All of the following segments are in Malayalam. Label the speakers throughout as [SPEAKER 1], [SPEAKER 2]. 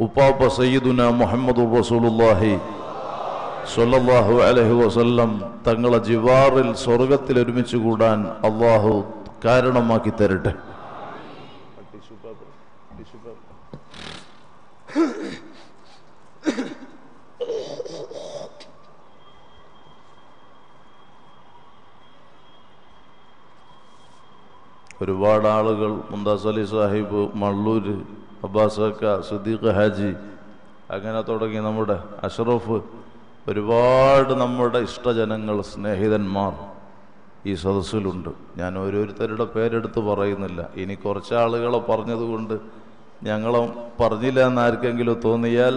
[SPEAKER 1] ഉപ്പാപ്പ സയ്യിദുന മുഹമ്മദ് റസൂലുള്ളാഹി സ്വല്ലല്ലാഹു അലൈഹി വസല്ലം തങ്ങളെ ജിവാറിൽ സ്വർഗത്തിൽ ഒരുമിച്ച് കൂടാൻ അള്ളാഹു കാരണമാക്കി തരട്ടെ ഒരുപാട് ആളുകൾ മുന്താസ് അലി സാഹിബ് മള്ളൂര് അബ്ബാസക്ക സുദ്ദീഖ് ഹാജി അങ്ങനെ തുടങ്ങി നമ്മുടെ അഷ്റഫ് ഒരുപാട് നമ്മുടെ ഇഷ്ടജനങ്ങൾ സ്നേഹിതന്മാർ ഈ സദസ്സിലുണ്ട് ഞാൻ ഓരോരുത്തരുടെ പേരെടുത്ത് പറയുന്നില്ല ഇനി കുറച്ച് ആളുകളെ പറഞ്ഞതുകൊണ്ട് ഞങ്ങളെ പറഞ്ഞില്ല എന്ന് ആർക്കെങ്കിലും തോന്നിയാൽ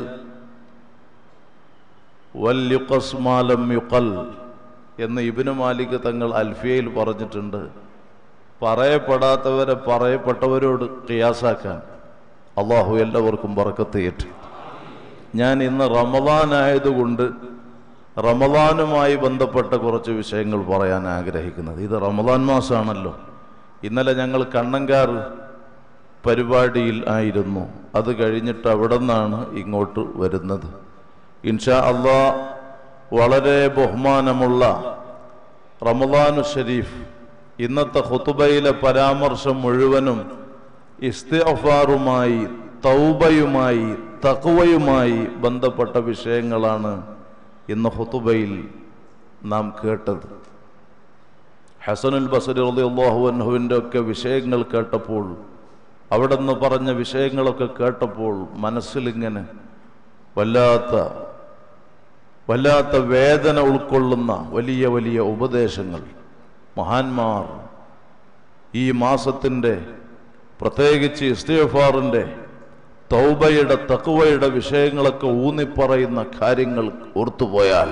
[SPEAKER 1] വൽ യുഖസ് മാലം യുഖൽ എന്ന് ഇബിന് മാലിക് തങ്ങൾ അൽഫിയയിൽ പറഞ്ഞിട്ടുണ്ട് പറയപ്പെടാത്തവരെ പറയപ്പെട്ടവരോട് കിയാസാക്കാൻ അള്ളാഹു എല്ലാവർക്കും പറക്കത്ത് ഏറ്റു ഞാൻ ഇന്ന് റമദാൻ ആയതുകൊണ്ട് റമദാനുമായി ബന്ധപ്പെട്ട കുറച്ച് വിഷയങ്ങൾ പറയാൻ ആഗ്രഹിക്കുന്നത് ഇത് റമദാൻ മാസമാണല്ലോ ഇന്നലെ ഞങ്ങൾ കണ്ണങ്കാർ പരിപാടിയിൽ ആയിരുന്നു അത് കഴിഞ്ഞിട്ട് അവിടെ നിന്നാണ് ഇങ്ങോട്ട് വരുന്നത് ഇൻഷാ അള്ളാ വളരെ ബഹുമാനമുള്ള റമദാനു ഷരീഫ് ഇന്നത്തെ ഖുത്തുബയിലെ പരാമർശം മുഴുവനും ഇസ്തിഅഫാറുമായി തൗബയുമായി തഖ്വയുമായി ബന്ധപ്പെട്ട വിഷയങ്ങളാണ് ഇന്ന് ഖുത്തുബയിൽ നാം കേട്ടത് ഹസനുൽ ബസരി റളിയല്ലാഹു അൻഹുവിൻ്റെ ഒക്കെ വിഷയങ്ങൾ കേട്ടപ്പോൾ അവിടെ നിന്ന് പറഞ്ഞ വിഷയങ്ങളൊക്കെ കേട്ടപ്പോൾ മനസ്സിലിങ്ങനെ വല്ലാത്ത വല്ലാത്ത വേദന ഉൾക്കൊള്ളുന്ന വലിയ വലിയ ഉപദേശങ്ങൾ മഹാന്മാർ ഈ മാസത്തിൻ്റെ പ്രത്യേകിച്ച് ഇസ്തിഫാറിൻ്റെ തൗബയുടെ തക്കുവയുടെ വിഷയങ്ങളൊക്കെ ഊന്നിപ്പറയുന്ന കാര്യങ്ങൾ ഓർത്തുപോയാൽ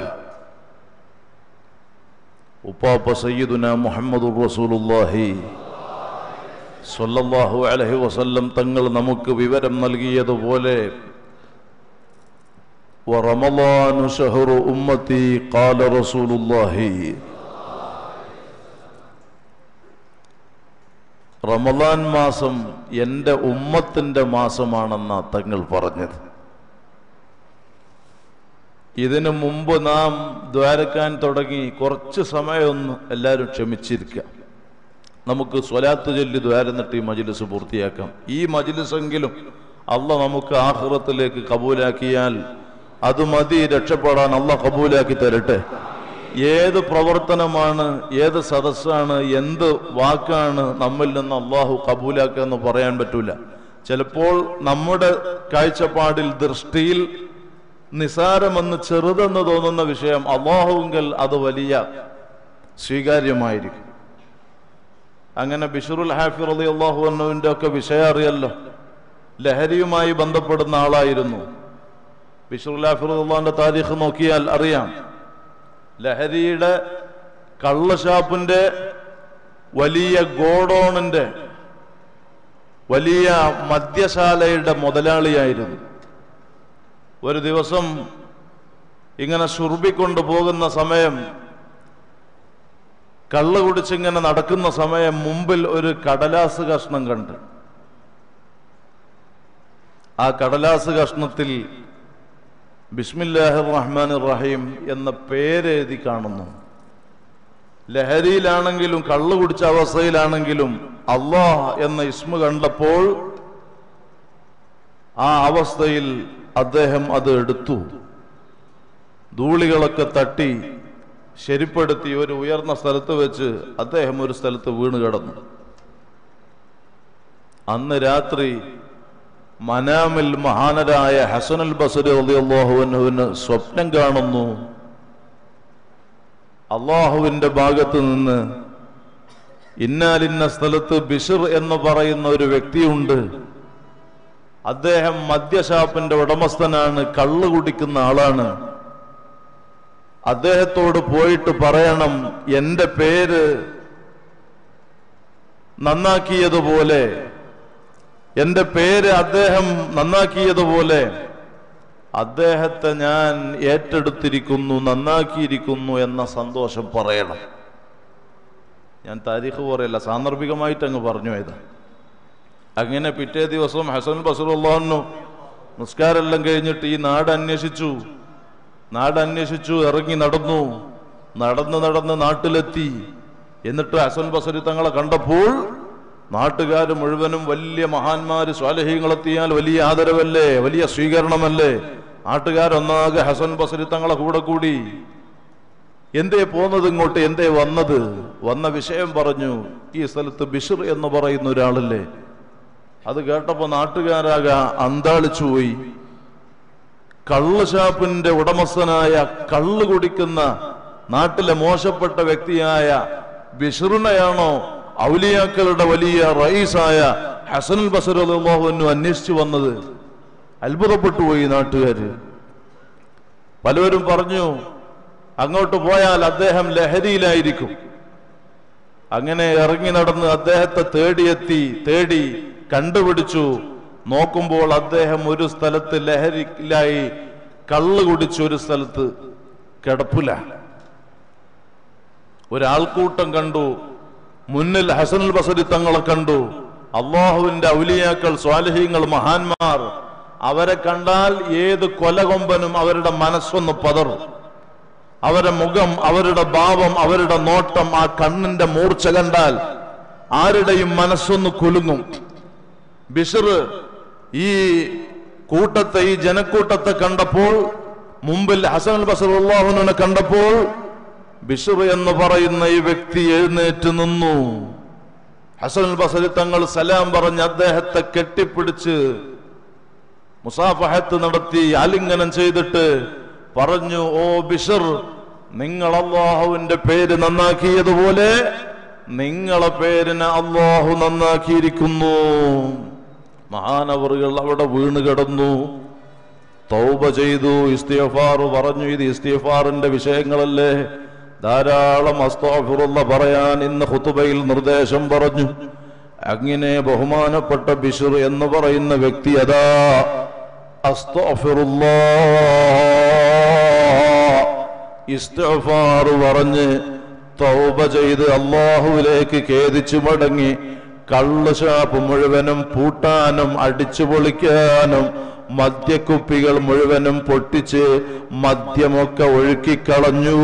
[SPEAKER 1] ഉപ്പാപ്പ സയ്യിദുന മുഹമ്മദ് റസൂലുല്ലാഹി സ്വല്ലല്ലാഹു അലൈഹി വസല്ലം തങ്ങൾ നമുക്ക് വിവരം നൽകിയതുപോലെ ورمضان شهر أمتي قال رسول الله റമദാൻ മാസം എൻ്റെ ഉമ്മത്തിൻ്റെ മാസമാണെന്നാ തങ്ങൾ പറഞ്ഞത് ഇതിനു മുമ്പ് നാം ദ്വാരക്കാൻ തുടങ്ങി കുറച്ച് സമയമൊന്ന് എല്ലാവരും ക്ഷമിച്ചിരിക്കുക നമുക്ക് സ്വലാത്ത് ചൊല്ലി ദ്വാരന്നിട്ട് ഈ മജിലിസ് പൂർത്തിയാക്കാം ഈ മജിലിസെങ്കിലും അല്ല നമുക്ക് ആഹ്റത്തിലേക്ക് കബൂലാക്കിയാൽ അത് മതി രക്ഷപ്പെടാൻ അല്ല കബൂലാക്കി തരട്ടെ ഏത് പ്രവർത്തനമാണ് ഏത് സദസ്സാണ് എന്ത് വാക്കാണ് നമ്മിൽ നിന്ന് അള്ളാഹു കബൂലാക്കുക എന്ന് പറയാൻ പറ്റൂല ചിലപ്പോൾ നമ്മുടെ കാഴ്ചപ്പാടിൽ ദൃഷ്ടിയിൽ നിസാരമെന്ന് ചെറുതെന്ന് തോന്നുന്ന വിഷയം അള്ളാഹുങ്കൽ അത് വലിയ സ്വീകാര്യമായിരിക്കും അങ്ങനെ ബിഷറുൽ ഹാഫിർ അലി അള്ളാഹു അന്നുവിൻ്റെ ഒക്കെ വിഷയം അറിയല്ലോ ലഹരിയുമായി ബന്ധപ്പെടുന്ന ആളായിരുന്നു ബിഷറുൽ ഹാഫിർ അള്ളാഹിന്റെ താരീഖ് നോക്കിയാൽ അറിയാം ലഹരിയുടെ കള്ളഷാപ്പിന്റെ വലിയ ഗോഡോണിന്റെ വലിയ മദ്യശാലയുടെ മുതലാളിയായിരുന്നു ഒരു ദിവസം ഇങ്ങനെ സുർബിക്കൊണ്ട് പോകുന്ന സമയം കള്ള് കുടിച്ചിങ്ങനെ നടക്കുന്ന സമയം മുമ്പിൽ ഒരു കടലാസ് കഷ്ണം കണ്ട് ആ കടലാസ് കഷ്ണത്തിൽ ബിസ്മില്ലാഹിർ റഹ്മാൻ റഹീം എന്ന പേരെഴുതി കാണുന്നു ലഹരിയിലാണെങ്കിലും കള്ളു കുടിച്ച അവസ്ഥയിലാണെങ്കിലും അള്ളാഹ് എന്ന ഇസ്മ കണ്ടപ്പോൾ ആ അവസ്ഥയിൽ അദ്ദേഹം അത് എടുത്തു ധൂളികളൊക്കെ തട്ടി ശരിപ്പെടുത്തി ഒരു ഉയർന്ന സ്ഥലത്ത് വെച്ച് അദ്ദേഹം ഒരു സ്ഥലത്ത് വീണ് കിടന്നു അന്ന് രാത്രി മനാമിൽ മഹാനരായ ഹസനുൽ ബസരി അള്ളാഹുവിന് സ്വപ്നം കാണുന്നു അള്ളാഹുവിന്റെ ഭാഗത്ത് നിന്ന് ഇന്നാലിന്ന സ്ഥലത്ത് ബിഷർ എന്ന് പറയുന്ന ഒരു വ്യക്തിയുണ്ട് അദ്ദേഹം മദ്യഷാപ്പിന്റെ ഉടമസ്ഥനാണ് കള്ളു കുടിക്കുന്ന ആളാണ് അദ്ദേഹത്തോട് പോയിട്ട് പറയണം എന്റെ പേര് നന്നാക്കിയതുപോലെ എന്റെ പേര് അദ്ദേഹം നന്നാക്കിയതുപോലെ അദ്ദേഹത്തെ ഞാൻ ഏറ്റെടുത്തിരിക്കുന്നു നന്നാക്കിയിരിക്കുന്നു എന്ന സന്തോഷം പറയണം ഞാൻ താരീഖ് പറയല്ല സാന്ദർഭികമായിട്ട് അങ്ങ് പറഞ്ഞു ഇത് അങ്ങനെ പിറ്റേ ദിവസം ഹസൻ ബസറുല്ലാഹു നിസ്കാരെല്ലാം കഴിഞ്ഞിട്ട് ഈ നാട് അന്വേഷിച്ചു നാട് അന്വേഷിച്ചു ഇറങ്ങി നടന്നു നടന്ന് നടന്ന് നാട്ടിലെത്തി എന്നിട്ട് ഹസൻ ബസരി തങ്ങളെ കണ്ടപ്പോൾ നാട്ടുകാർ മുഴുവനും വലിയ മഹാന്മാര് സ്വാലഹീങ്ങളെത്തിയാൽ വലിയ ആദരവല്ലേ വലിയ സ്വീകരണമല്ലേ നാട്ടുകാരൊന്നാകെ ഹസൻ ബസരി തങ്ങളെ കൂടെ കൂടി എന്തേ പോന്നത് ഇങ്ങോട്ട് എന്തേ വന്നത് വന്ന വിഷയം പറഞ്ഞു ഈ സ്ഥലത്ത് ബിഷർ എന്ന് പറയുന്ന ഒരാളല്ലേ അത് കേട്ടപ്പോ നാട്ടുകാരാകെ അന്താളിച്ചു പോയി കള്ള് ഷാപ്പിന്റെ ഉടമസ്ഥനായ കള്ള് കുടിക്കുന്ന നാട്ടിലെ മോശപ്പെട്ട വ്യക്തിയായ ബിഷറിനെയാണോ ഔലിയാക്കളുടെ വലിയ റയീസായ ഹസനുൽ ബസറുല്ലാഹുവിനു അന്വേഷിച്ചു വന്നത് അത്ഭുതപ്പെട്ടു പോയി നാട്ടുകാര് പലവരും പറഞ്ഞു അങ്ങോട്ട് പോയാൽ അദ്ദേഹം ലഹരിയിലായിരിക്കും അങ്ങനെ ഇറങ്ങി നടന്ന് അദ്ദേഹത്തെ തേടിയെത്തി തേടി കണ്ടുപിടിച്ചു നോക്കുമ്പോൾ അദ്ദേഹം ഒരു സ്ഥലത്ത് ലഹരിയിലായി കള്ള് കുടിച്ച് ഒരു സ്ഥലത്ത് കിടപ്പില്ല ഒരാൾക്കൂട്ടം കണ്ടു മുന്നിൽ ഹസനുൽ ബസരി തങ്ങളെ കണ്ടു അള്ളാഹുവിന്റെ ഔലിയാക്കൾ സ്വാലഹീങ്ങൾ മഹാന്മാർ അവരെ കണ്ടാൽ ഏത് കൊലകൊമ്പനും അവരുടെ മനസ്സൊന്ന് പതറും അവരുടെ മുഖം അവരുടെ ഭാവം അവരുടെ നോട്ടം ആ കണ്ണിന്റെ മൂർച്ച കണ്ടാൽ ആരുടെയും മനസ്സൊന്ന് കുലുങ്ങും ബിഷർ ഈ കൂട്ടത്തെ ഈ ജനക്കൂട്ടത്തെ കണ്ടപ്പോൾ മുമ്പിൽ ഹസൻ അൽ ബസറുല്ലാഹുവിനെ കണ്ടപ്പോൾ ബിഷർ എന്ന് പറയുന്ന ഈ വ്യക്തി എഴുന്നേറ്റ് നിന്നു ഹസൻ അൽ ബസരി തങ്ങൾ സലാം പറഞ്ഞ് അദ്ദേഹത്തെ കെട്ടിപ്പിടിച്ച് മുസാഫഹത്ത് നടത്തി ആലിംഗനം ചെയ്തിട്ട് പറഞ്ഞു ഓ ബിഷർ നിങ്ങൾ അള്ളാഹുവിന്റെ പേര് നന്നാക്കിയതുപോലെ നിങ്ങളെ പേരിനെ അള്ളാഹു നന്നാക്കിയിരിക്കുന്നു മഹാനവറുകൾ അവിടെ വീണ് കിടന്നു തൗബ ചെയ്തു ഇസ്തിഫാർ പറഞ്ഞു ഇത് ഇസ്തിഫാറിന്റെ വിഷയങ്ങളല്ലേ ധാരാളം അസ്താഫിറുള്ള പറയാൻ ഇന്ന് ഖുതുബയിൽ നിർദ്ദേശം പറഞ്ഞു അങ്ങനെ ബഹുമാനപ്പെട്ട ബിഷർ എന്ന് പറയുന്ന വ്യക്തി അതാ ഇസ്തഫാർ പറഞ്ഞ് തൗബ ചെയ്ത് അള്ളാഹുവിലേക്ക് ഖേദിച്ചു മടങ്ങി കള്ള് ഷാപ്പ് മുഴുവനും പൂട്ടാനും അടിച്ചു പൊളിക്കാനും മദ്യക്കുപ്പികൾ മുഴുവനും പൊട്ടിച്ച് മദ്യമൊക്കെ ഒഴുക്കിക്കളഞ്ഞു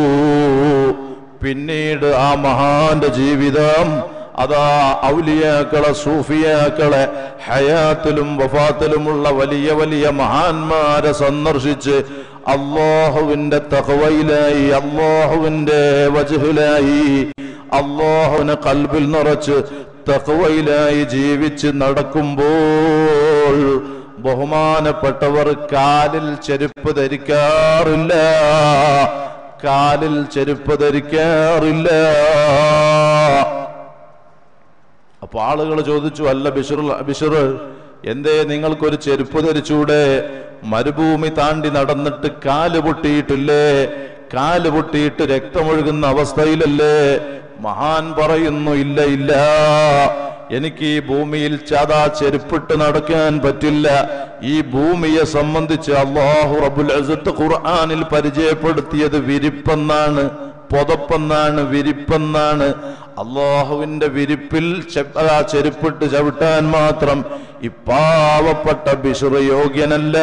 [SPEAKER 1] പിന്നീട് ആ മഹാന്റെ ജീവിതം അതാ ഔലിയാക്കളെ സൂഫിയാക്കളെ ഹയാത്തിലും വഫാത്തിലുമുള്ള വലിയ വലിയ മഹാന്മാരെ സന്ദർശിച്ച് അള്ളാഹുവിന്റെ തഹവയിലായി അള്ളാഹുവിന്റെ വജുഹിലായി അള്ളാഹുവിനെ കൽബിൽ നിറച്ച് തഹവയിലായി ജീവിച്ച് നടക്കുമ്പോൾ ബഹുമാനപ്പെട്ടവർ കാലിൽ ചെരുപ്പ് ധരിക്കാറില്ല കാലിൽ ചെരുപ്പ് ധരിക്കാറില്ല അപ്പൊ ആളുകൾ ചോദിച്ചു അല്ല ബിഷർ ബിഷർ എന്തേ നിങ്ങൾക്കൊരു ചെരുപ്പ് ധരിച്ചൂടെ മരുഭൂമി താണ്ടി നടന്നിട്ട് കാല് പൊട്ടിയിട്ടില്ലേ കാല് പൊട്ടിയിട്ട് രക്തമൊഴുകുന്ന അവസ്ഥയിലല്ലേ മഹാൻ പറയുന്നു ഇല്ല ഇല്ല എനിക്ക് ഈ ഭൂമിയിൽ ചാതാ ചെരുപ്പിട്ട് നടക്കാൻ പറ്റില്ല ഈ ഭൂമിയെ സംബന്ധിച്ച് അള്ളാഹു റബുൽ അസത്ത് ഖുർആാനിൽ പരിചയപ്പെടുത്തിയത് വിരിപ്പെന്നാണ് പൊതപ്പെന്നാണ് വിരിപ്പെന്നാണ് അള്ളാഹുവിന്റെ വിരിപ്പിൽ ചെ- ആ ചെരുപ്പിട്ട് ചവിട്ടാൻ മാത്രം ഈ പാവപ്പെട്ട ബിഷർ യോഗ്യനല്ല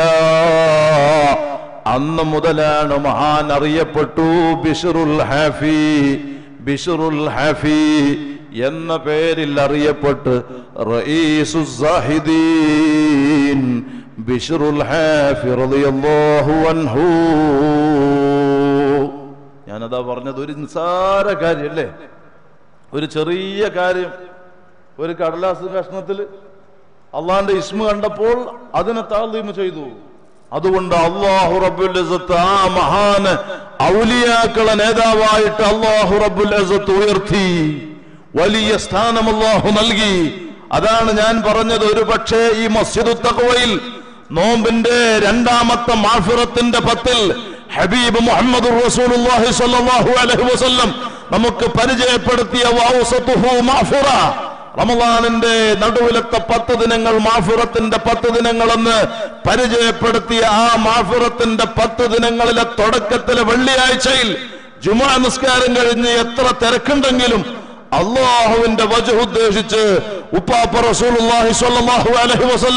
[SPEAKER 1] അന്ന് മുതലാണ് മഹാൻ അറിയപ്പെട്ടു ബിഷറുൽ ഹാഫി ബിഷറുൽ ഹാഫി എന്ന പേരിൽ അറിയപ്പെട്ട് റഈസു സാഹിദീൻ ബിഷറുൽ ഹാഫി റളിയല്ലാഹു അൻഹു ഞാനതാ പറഞ്ഞത് ഒരു നിസ്സാര കാര്യല്ലേ ഒരു ചെറിയ കാര്യം ഒരു കടലാസ് കഷ്ണത്തിൽ അള്ളാന്റെ ഇസ്മ കണ്ടപ്പോൾ അതിനെ താഴ്ലീമ ചെയ്തു അതുകൊണ്ട് അള്ളാഹു റബ്ബുൽ ഇസ്സത്ത് ആ മഹാന് ഔലിയാക്കളെ നേതാവായിട്ട് അള്ളാഹു റബ്ബുൽ ഇസ്സത്ത് ഉയർത്തി വലിയ സ്ഥാനം അള്ളാഹു നൽകി അതാണ് ഞാൻ പറഞ്ഞത് ഒരു പക്ഷേ ഈ മസ്ജിദു തഖ്വയിൽ നോമ്പിന്റെ രണ്ടാമത്തെ മാഫിറത്തിന്റെ പത്തിൽ ഹബീബ് മുഹമ്മദ് റസൂലുള്ളാഹി സ്വല്ലല്ലാഹു അലൈഹി വസല്ലം നമുക്ക് പരിചയപ്പെടുത്തിയ വഔസതുഹു മാഫിറ റമദാനിന്റെ നടുവിലത്തെ പത്ത് ദിനങ്ങൾ മാഫിറത്തിന്റെ പത്ത് ദിനങ്ങളെന്ന് പരിചയപ്പെടുത്തിയ ആ മാഫിറത്തിന്റെ പത്ത് ദിനങ്ങളിലെ തുടക്കത്തിലെ വെള്ളിയാഴ്ചയിൽ ജുമാ നിസ്കാരം കഴിഞ്ഞ് എത്ര തിരക്കുണ്ടെങ്കിലും അള്ളാഹുവിന്റെ വജു ഉദ്ദേശിച്ച് ഉപ്പാപ്പ റസൂലുള്ളാഹി സ്വല്ലല്ലാഹു അലൈഹി വസല്ലം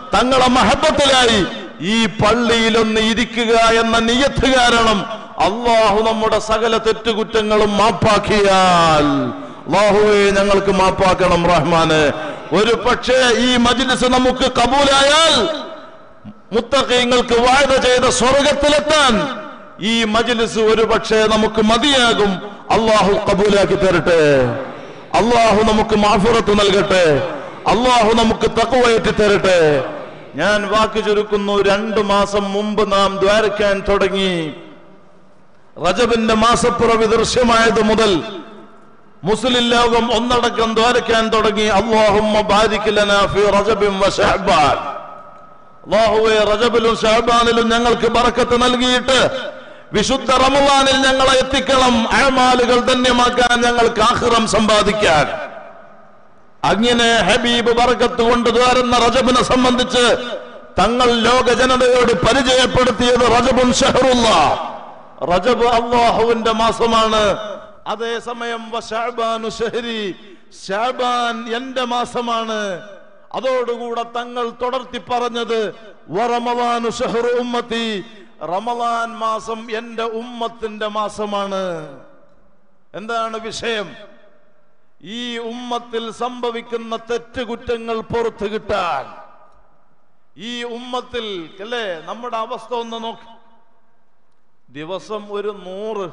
[SPEAKER 1] തങ്ങളെ മഹബത്തിലായി ഈ പള്ളിയിലൊന്ന് ഇരിക്കുക എന്ന നിയത്ത് കാരണം അള്ളാഹു നമ്മുടെ സകല തെറ്റുകുറ്റങ്ങളും മാപ്പാക്കിയാൽ അള്ളാഹുവെ ഞങ്ങൾക്ക് മാപ്പാക്കണം റഹ്മാന് ഒരു പക്ഷേ ഈ മജ്ലിസ് നമുക്ക് കബൂലായാൽ മുത്തഖീങ്ങൾക്ക് വാഴ ചെയ്ത സ്വർഗത്തിലെത്താൻ ഈ മജ്ലിസ് ഒരു പക്ഷേ നമുക്ക് മതിയാകും അള്ളാഹു കബൂലാക്കി തരട്ടെ അള്ളാഹു നമുക്ക് മാഫുറത്ത് നൽകട്ടെ അള്ളാഹു നമുക്ക് തക്കവയറ്റി തരട്ടെ ഞാൻ വാക്ക് ചുരുക്കുന്നു രണ്ടു മാസം മുമ്പ് നാം ദ്വാരക്കാൻ തുടങ്ങി റജബിന്റെ മാസപ്പിറവി ദൃശ്യമായത് മുതൽ മുസ്ലിം ലോകം ഒന്നടക്കം ദ്വാരക്കാൻ തുടങ്ങി അള്ളാഹുമ്മ ബാരിക് ലനാ ഫീ റജബിൻ വ ശഅബാൻ അള്ളാഹുവെ റജബിലും ഷഹബാനിലും ഞങ്ങൾക്ക് ബറക്കത്ത് നൽകിയിട്ട് വിശുദ്ധ റമവാനിൽ ഞങ്ങളെ എത്തിക്കണം അഴമാലുകൾ ധന്യമാക്കാൻ ഞങ്ങൾക്ക് ആഹ്റം സമ്പാദിക്കാൻ അങ്ങനെ ഹബീബ് ബറക്കത്ത് കൊണ്ട് ദ്വാരുന്ന റജബിനെ സംബന്ധിച്ച് തങ്ങൾ ലോക ജനതയോട് പരിചയപ്പെടുത്തിയത് റജബുൻ ഷഹറുള്ള റജബ് അള്ളാഹുവിന്റെ മാസമാണ് അതേസമയം വശഅബാനു ഷഹരി ഷഅബാൻ എന്റെ മാസമാണ് അതോടുകൂടെ തങ്ങൾ തുടർത്തി പറഞ്ഞത് വറമവാനു ഷഹ്റു ഉമ്മത്തി റമലാൻ മാസം എന്റെ ഉമ്മത്തിന്റെ മാസമാണ് എന്താണ് വിഷയം ഈ ഉമ്മത്തിൽ സംഭവിക്കുന്ന തെറ്റുകുറ്റങ്ങൾ പുറത്തു കിട്ടാൻ ഈ ഉമ്മത്തിൽ അല്ലേ നമ്മുടെ അവസ്ഥ ഒന്ന് നോക്ക് ദിവസം ഒരു നൂറ്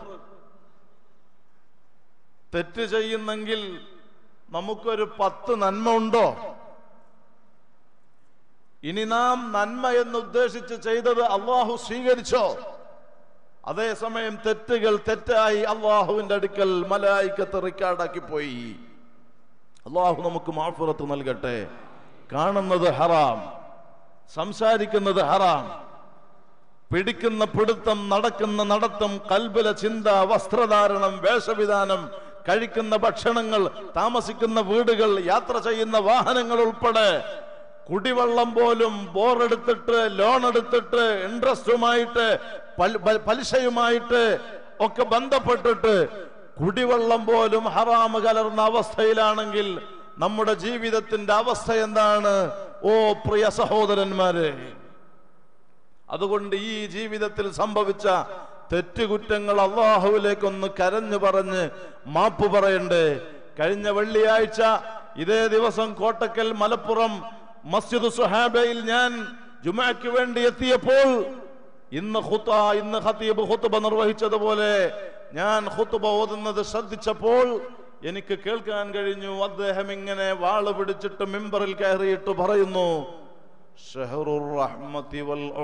[SPEAKER 1] തെറ്റ് ചെയ്യുന്നെങ്കിൽ നമുക്കൊരു പത്ത് നന്മ ഉണ്ടോ ഇനി നാം നന്മ എന്ന് ഉദ്ദേശിച്ച് ചെയ്തത് അള്ളാഹു സ്വീകരിച്ചോ അതേസമയം തെറ്റുകൾ തെറ്റായി അള്ളാഹുവിന്റെ അടുക്കൽ മലായിക്കത്ത് റിക്കാർഡാക്കി പോയി അള്ളാഹു നമുക്ക് മാഫുറത്ത് നൽകട്ടെ കാണുന്നത് ഹറാം സംസാരിക്കുന്നത് ഹറാം പിടിക്കുന്ന പിടുത്തം നടക്കുന്ന നടത്തം കൽബില ചിന്ത വസ്ത്രധാരണം വേഷവിധാനം കഴിക്കുന്ന ഭക്ഷണങ്ങൾ താമസിക്കുന്ന വീടുകൾ യാത്ര ചെയ്യുന്ന വാഹനങ്ങൾ ഉൾപ്പെടെ കുടിവെള്ളം പോലും ബോറെടുത്തിട്ട് ലോൺ എടുത്തിട്ട് ഇൻട്രസ്റ്റുമായിട്ട് പൽ- പ- പലിശയുമായിട്ട് ഒക്കെ ബന്ധപ്പെട്ടിട്ട് കുടിവെള്ളം പോലും ഹറാമ് കലർന്ന അവസ്ഥയിലാണെങ്കിൽ നമ്മുടെ ജീവിതത്തിന്റെ അവസ്ഥ എന്താണ് ഓ പ്രിയ സഹോദരന്മാരെ അതുകൊണ്ട് ഈ ജീവിതത്തിൽ സംഭവിച്ച തെറ്റുകുറ്റങ്ങൾ അള്ളാഹുവിലേക്കൊന്ന് കരഞ്ഞു പറഞ്ഞ് മാപ്പ് പറയണ്ടേ കഴിഞ്ഞ വെള്ളിയാഴ്ച ഇതേ ദിവസം കോട്ടക്കൽ മലപ്പുറം മസ്ജിദ് സുഹാബയിൽ ഞാൻ ജുമാക്ക് വേണ്ടി എത്തിയപ്പോൾ ഇന്ന് ഖുത്ത ഇന്ന് ഖത്തീബ് ഖുത്തുബ നിർവഹിച്ചതുപോലെ ഞാൻ ഖുത്തുബ ഓതുന്നത് ശ്രദ്ധിച്ചപ്പോൾ എനിക്ക് കേൾക്കാൻ കഴിഞ്ഞു അദ്ദേഹം ഇങ്ങനെ വാള് പിടിച്ചിട്ട് മിമ്പറിൽ കയറിയിട്ട് പറയുന്നു شهر الرحمة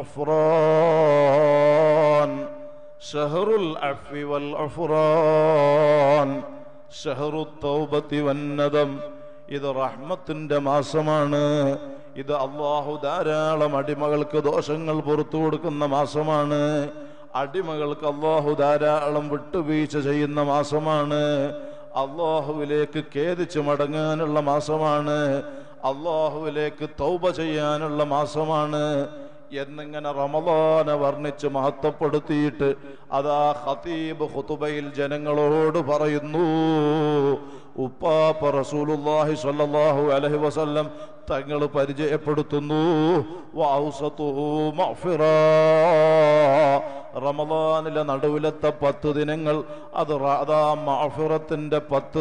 [SPEAKER 1] والغفران شهر العفو والغفران شهر التوبة والندم ഇത് റഹ്മത്തിന്റെ മാസമാണ് ഇത് അള്ളാഹു ധാരാളം അടിമകൾക്ക് ദോഷങ്ങൾ പുറത്തു കൊടുക്കുന്ന മാസമാണ് അടിമകൾക്ക് അള്ളാഹു ധാരാളം വിട്ടുവീഴ്ച ചെയ്യുന്ന മാസമാണ് അള്ളാഹുവിലേക്ക് ഖേദിച്ച് മടങ്ങാനുള്ള മാസമാണ് അള്ളാഹുവിലേക്ക് തൗബ ചെയ്യാനുള്ള മാസമാണ് എന്നിങ്ങനെ റമദാനെ വർണ്ണിച്ച് മഹത്വപ്പെടുത്തിയിട്ട് അതാ ഖതീബ് ഖുതുബയിൽ ജനങ്ങളോട് പറയുന്നു ഉപ്പാപ്പ റസൂലുള്ളാഹി സ്വല്ലല്ലാഹു അലൈഹി വസല്ലം തങ്ങൾ പരിചയപ്പെടുത്തുന്നു വഔസതുഹു മഗ്ഫിറ റമദാനിലെ നടുവിലത്തെ പത്ത് ദിനങ്ങൾ അത് റ- അതാ മഅഫിറത്തിന്റെ പത്ത്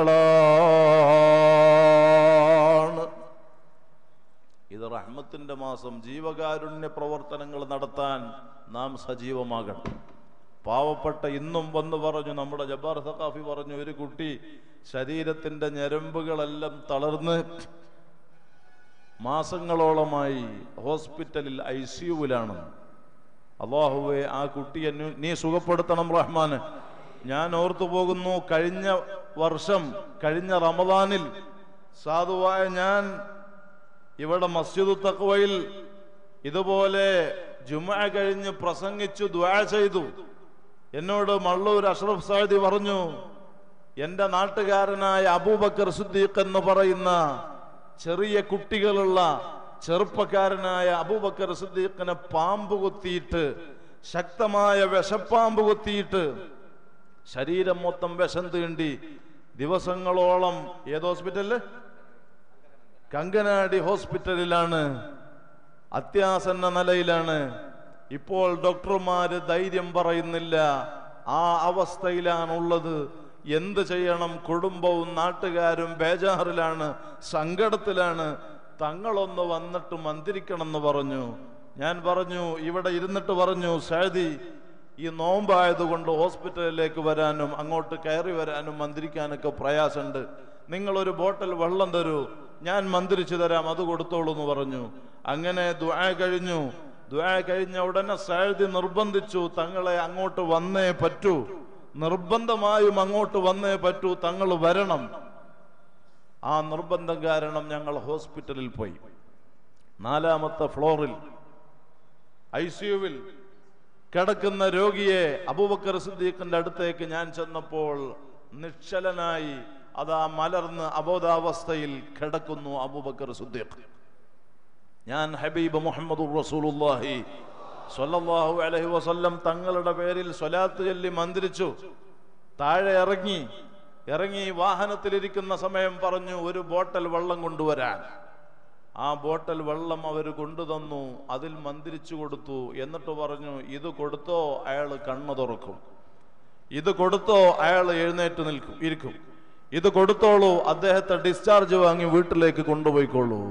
[SPEAKER 1] ദിനങ്ങളാണ് ഇത് റഹ്മത്തിന്റെ മാസം ജീവകാരുണ്യ പ്രവർത്തനങ്ങൾ നടത്താൻ നാം സജീവമാകണം പാവപ്പെട്ട ഇന്നും വന്ന് പറഞ്ഞു നമ്മുടെ ജബ്ബാർ സഖാഫി പറഞ്ഞു ഒരു കുട്ടി ശരീരത്തിന്റെ ഞരമ്പുകളെല്ലാം തളർന്ന് മാസങ്ങളോളമായി ഹോസ്പിറ്റലിൽ ഐ സിയുവിലാണ് അള്ളാഹുവെ ആ കുട്ടിയെ നീ- നീ സുഖപ്പെടുത്തണം റഹ്മാന് ഞാൻ ഓർത്തു പോകുന്നു കഴിഞ്ഞ വർഷം കഴിഞ്ഞ റമദാനിൽ സാധുവായ ഞാൻ ഇവിടെ മസ്ജിദ് തക്വയിൽ ഇതുപോലെ ജുമ കഴിഞ്ഞ് പ്രസംഗിച്ചു ദ്വാ ചെയ്തു എന്നോട് മള്ളൂർ അഷ്റഫ് സാദി പറഞ്ഞു എന്റെ നാട്ടുകാരനായ അബൂബക്കർ സിദ്ദീഖ് എന്ന് പറയുന്ന ചെറിയ കുട്ടികളുള്ള ചെറുപ്പക്കാരനായ അബൂബക്കർ സിദ്ദീഖിനെ പാമ്പ് കുത്തിയിട്ട് ശക്തമായ വിഷപ്പാമ്പ് കുത്തിയിട്ട് ശരീരം മൊത്തം വിഷം തീണ്ടി ദിവസങ്ങളോളം ഏത് ഹോസ്പിറ്റലില് കങ്കനാടി ഹോസ്പിറ്റലിലാണ് അത്യാസന്ന നിലയിലാണ് ഇപ്പോൾ ഡോക്ടർമാര് ധൈര്യം പറയുന്നില്ല ആ അവസ്ഥയിലാണുള്ളത് എന്ത് ചെയ്യണം കുടുംബവും നാട്ടുകാരും ബേജാറിലാണ് സങ്കടത്തിലാണ് തങ്ങളൊന്ന് വന്നിട്ട് മന്ത്രിക്കണം എന്ന് പറഞ്ഞു ഞാൻ പറഞ്ഞു ഇവിടെ ഇരുന്നിട്ട് പറഞ്ഞു സാദി ഈ നോമ്പായതുകൊണ്ട് ഹോസ്പിറ്റലിലേക്ക് വരാനും അങ്ങോട്ട് കയറി വരാനും മന്ത്രിക്കാനൊക്കെ പ്രയാസമുണ്ട് നിങ്ങളൊരു ബോട്ടിൽ വെള്ളം തരൂ ഞാൻ മന്ത്രിച്ചു തരാം അത് കൊടുത്തോളൂ എന്ന് പറഞ്ഞു അങ്ങനെ ദ്വാ കഴിഞ്ഞു ദ്വാ കഴിഞ്ഞ ഉടനെ സാഴ്തി നിർബന്ധിച്ചു തങ്ങളെ അങ്ങോട്ട് വന്നേ പറ്റൂ നിർബന്ധമായും അങ്ങോട്ട് വന്നേ പറ്റൂ തങ്ങൾ വരണം ആ നിർബന്ധം കാരണം ഞങ്ങൾ ഹോസ്പിറ്റലിൽ പോയി നാലാമത്തെ ഫ്ലോറിൽ ഐ സിയുവിൽ കിടക്കുന്ന രോഗിയെ അബൂബക്കർ സിദ്ദീഖിന്റെ അടുത്തേക്ക് ഞാൻ ചെന്നപ്പോൾ നിശ്ചലനായി അതാ മലർന്ന് അബോധാവസ്ഥയിൽ കിടക്കുന്നു അബൂബക്കർ സിദ്ദീഖ് ഞാൻ ഹബീബ് മുഹമ്മദ് റസൂലുള്ളാഹി സ്വല്ലല്ലാഹു അലൈഹി വസല്ലം തങ്ങളുടെ പേരിൽ സ്വലാത്ത് ചൊല്ലി മന്ത്രിച്ചു താഴെ ഇറങ്ങി ഇറങ്ങി വാഹനത്തിലിരിക്കുന്ന സമയം പറഞ്ഞു ഒരു ബോട്ടൽ വെള്ളം കൊണ്ടുവരാൻ ആ ബോട്ടൽ വെള്ളം അവർ കൊണ്ടുതന്നു അതിൽ മന്ത്രിച്ചു കൊടുത്തു എന്നിട്ട് പറഞ്ഞു ഇത് കൊടുത്തോ അയാൾ കണ്ണു തുറക്കും ഇത് കൊടുത്തോ അയാൾ എഴുന്നേറ്റ് നിൽക്കും ഇരിക്കും ഇത് കൊടുത്തോളൂ അദ്ദേഹത്തെ ഡിസ്ചാർജ് വാങ്ങി വീട്ടിലേക്ക് കൊണ്ടുപോയിക്കോളൂ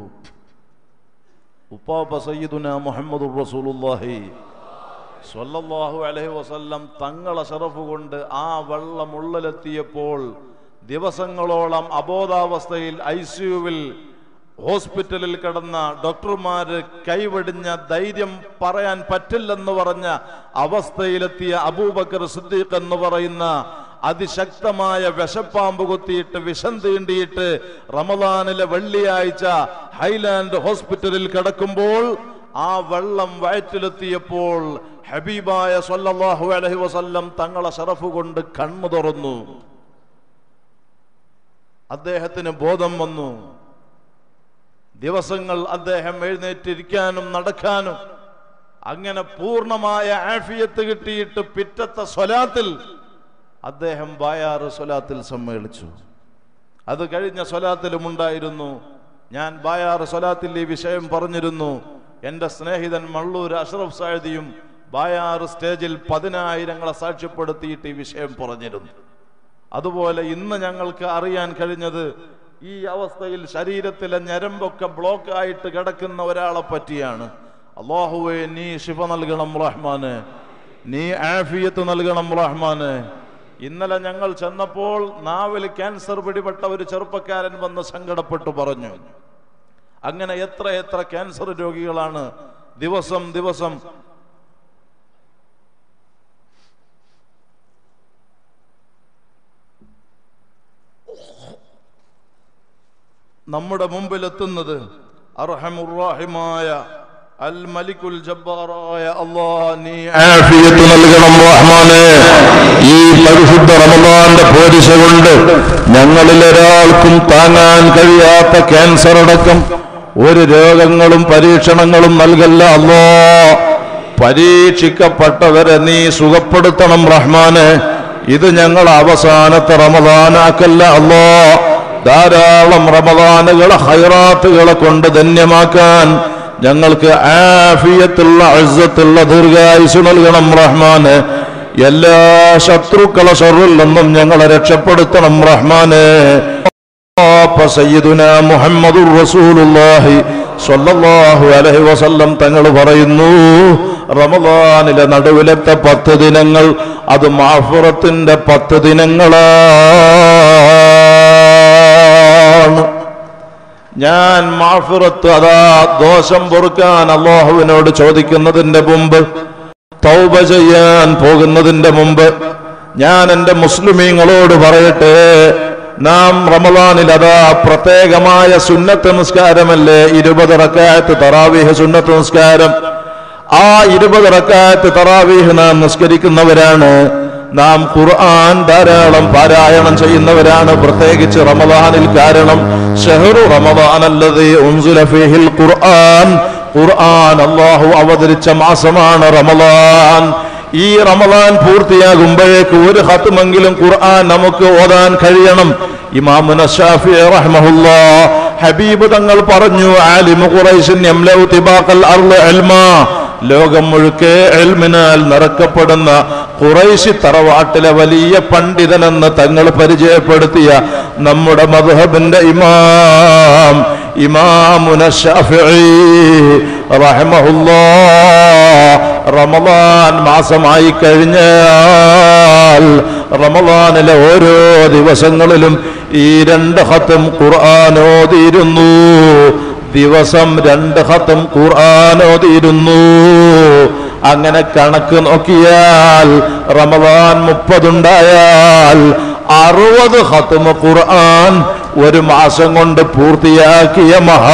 [SPEAKER 1] ഉപ്പാപ്പ സയ്യിദുന മുഹമ്മദ് റസൂലുള്ളാഹി സ്വല്ലല്ലാഹു അലൈഹി വസല്ലം തങ്ങളെ ഷറഫ് കൊണ്ട് ആ വെള്ളം ഉള്ളിലെത്തിയപ്പോൾ ദിവസങ്ങളോളം അബോധാവസ്ഥയിൽ ഐ സിയുവിൽ ഹോസ്പിറ്റലിൽ കിടന്ന ഡോക്ടർമാര് കൈവെടിഞ്ഞ ധൈര്യം പറയാൻ പറ്റില്ലെന്ന് പറഞ്ഞ അവസ്ഥയിലെത്തിയ അബൂബക്കർ സിദ്ദീഖ് എന്ന് പറയുന്ന അതിശക്തമായ വിഷപ്പാമ്പ് കുത്തിയിട്ട് വിഷം തീണ്ടിയിട്ട് റമദാനിലെ വെള്ളിയാഴ്ച ഹൈലാൻഡ് ഹോസ്പിറ്റലിൽ കിടക്കുമ്പോൾ ആ വെള്ളം വയറ്റിലെത്തിയപ്പോൾ ഹബീബായ സല്ലല്ലാഹു അലൈഹി വസല്ലം തങ്ങളെ ഷറഫ് കൊണ്ട് കണ്ണു തുറന്നു അദ്ദേഹത്തിന് ബോധം വന്നു ദിവസങ്ങൾ അദ്ദേഹം എഴുന്നേറ്റിരിക്കാനും നടക്കാനും അങ്ങനെ പൂർണ്ണമായ ആഫിയത്ത് കിട്ടിയിട്ട് പിറ്റത്തെ സ്വലാത്തിൽ അദ്ദേഹം ബായാറ് സ്വലാത്തിൽ സമ്മേളിച്ചു അത് കഴിഞ്ഞ സ്വലാത്തിലും ഉണ്ടായിരുന്നു ഞാൻ ബായാറ് സ്വലാത്തിൽ ഈ വിഷയം പറഞ്ഞിരുന്നു എൻ്റെ സ്നേഹിതൻ മള്ളൂർ അഷ്റഫ് സാഴതിയും ബായാറ് സ്റ്റേജിൽ പതിനായിരങ്ങളെ സാക്ഷ്യപ്പെടുത്തിയിട്ട് ഈ വിഷയം പറഞ്ഞിരുന്നു അതുപോലെ ഇന്ന് ഞങ്ങൾക്ക് അറിയാൻ കഴിഞ്ഞത് ഈ അവസ്ഥയിൽ ശരീരത്തിലെ ഞരമ്പൊക്കെ ബ്ലോക്ക് ആയിട്ട് കിടക്കുന്ന ഒരാളെ പറ്റിയാണ് അള്ളാഹുവെ നീ ശിഫ നൽകണം റഹ്മാന് നീ ആഫിയത്ത് നൽകണം റഹ്മാന് ഇന്നലെ ഞങ്ങൾ ചെന്നപ്പോൾ നാവിൽ ക്യാൻസർ പിടിപെട്ട ഒരു ചെറുപ്പക്കാരൻ വന്ന് സങ്കടപ്പെട്ടു പറഞ്ഞു അങ്ങനെ എത്ര എത്ര ക്യാൻസർ രോഗികളാണ് ദിവസം ദിവസം നമ്മുടെ മുമ്പിൽ എത്തുന്നത് അർഹമുറാഹിമായ അൽ മലിക്കുൽ ജബ്ബാറായ അല്ലാഹ് നീ
[SPEAKER 2] ആഫിയത്ത് നൽകണം റഹ്മാനെ ഈ പരിശുദ്ധ റമദാന്റെ പോരിശ കൊണ്ട് ഞങ്ങളിൽ ഒരാൾക്കും താങ്ങാൻ കഴിയാത്ത ക്യാൻസർ അടക്കം ഒരു രോഗങ്ങളും പരീക്ഷണങ്ങളും നൽകല്ല അല്ലോ പരീക്ഷിക്കപ്പെട്ടവരെ നീ സുഖപ്പെടുത്തണം റഹ്മാനെ ഇത് ഞങ്ങൾ അവസാനത്തെ റമദാനാക്കല്ല അല്ലോ ധാരാളം റമദാനുകളെ ഹൈറാത്തുകളെ കൊണ്ട് ധന്യമാക്കാൻ ഞങ്ങൾക്ക് ആഫിയത്തുള്ള അഴ്സത്തുള്ള ദീർഘായുസ് നൽകണം റഹ്മാന് എല്ലാ ശത്രുക്കളെ ഷറിൽ നിന്നും ഞങ്ങളെ രക്ഷപ്പെടുത്തണം റഹ്മാന് സയ്യിദുന മുഹമ്മദുർ റസൂലുള്ളാഹി സ്വല്ലല്ലാഹു അലൈഹി വസല്ലം തങ്ങൾ പറയുന്നു റമദാനിലെ നടുവിലത്തെ പത്ത് ദിനങ്ങൾ അത് മാഫുറത്തിന്റെ പത്ത് ദിനങ്ങളാണ് ഞാൻ മാഫിറത്ത് അതാ ദോഷം പൊറുക്കാൻ അള്ളാഹുവിനോട് ചോദിക്കുന്നതിന്റെ മുമ്പ് തൗബ ചെയ്യാൻ പോകുന്നതിന്റെ മുമ്പ് ഞാൻ എന്റെ മുസ്ലിമീങ്ങളോട് പറയട്ടെ നാം റമദാനിൽ അതാ പ്രത്യേകമായ സുന്നത്ത് നിസ്കാരമല്ലേ ഇരുപത് റക്കായത്ത് തറാവീഹ് സുന്നത്ത് നിസ്കാരം ആ ഇരുപത് റക്കായത്ത് തറാവീഹ് നാം നിസ്കരിക്കുന്നവരാണ് നാം ഖുർആൻ ധാരാളം പാരായണം ചെയ്യുന്നവരാണ് പ്രത്യേകിച്ച് റമദാനിൽ കാരണം ഷഹറു റമദാൻ അല്ലത് ഉൻസുല ഫീഹിൽ ഖുർആൻ ഖുർആൻ അള്ളാഹു അവതരിച്ച മാസമാണ് റമദാൻ ഈ റമദാൻ പൂർത്തിയാകുമ്പോഴേക്ക് ഒരു ഹത്തുമെങ്കിലും ഖുർആൻ നമുക്ക് ഓതാൻ കഴിയണം ഇമാമുന ഷാഫി റഹ്മഹുല്ലാ ഹബീബ് തങ്ങൾ പറഞ്ഞു ആലിമു ഖുറൈശിൻ യംലഉ തിബാഖൽ അർള് ഇൽമാ ലോകം മുഴുക്കെ എൽമിനാൽ നിറക്കപ്പെടുന്ന ഖുറൈശി തറവാട്ടിലെ വലിയ പണ്ഡിതനെന്ന് തങ്ങൾ പരിചയപ്പെടുത്തിയ നമ്മുടെ മദ്ഹബിന്റെ ഇമാം ഇമാമുന ഷാഫിഈ റഹ്മഹുല്ലാ റമദാൻ മാസമായി കഴിഞ്ഞാൽ റമദാനിലെ ഓരോ ദിവസങ്ങളിലും ഈ രണ്ട് ഹത്തും ഖുർആൻ ഓതിയിരുന്നു ദിവസം രണ്ട് ഹത്തും ഖുർആൻ ഓതിയിരുന്നു അങ്ങനെ കണക്ക് നോക്കിയാൽ റമദാൻ മുപ്പതുണ്ടായാൽ അറുപത് ഹത്തും ഖുർആൻ ഒരു മാസം കൊണ്ട് പൂർത്തിയാക്കിയ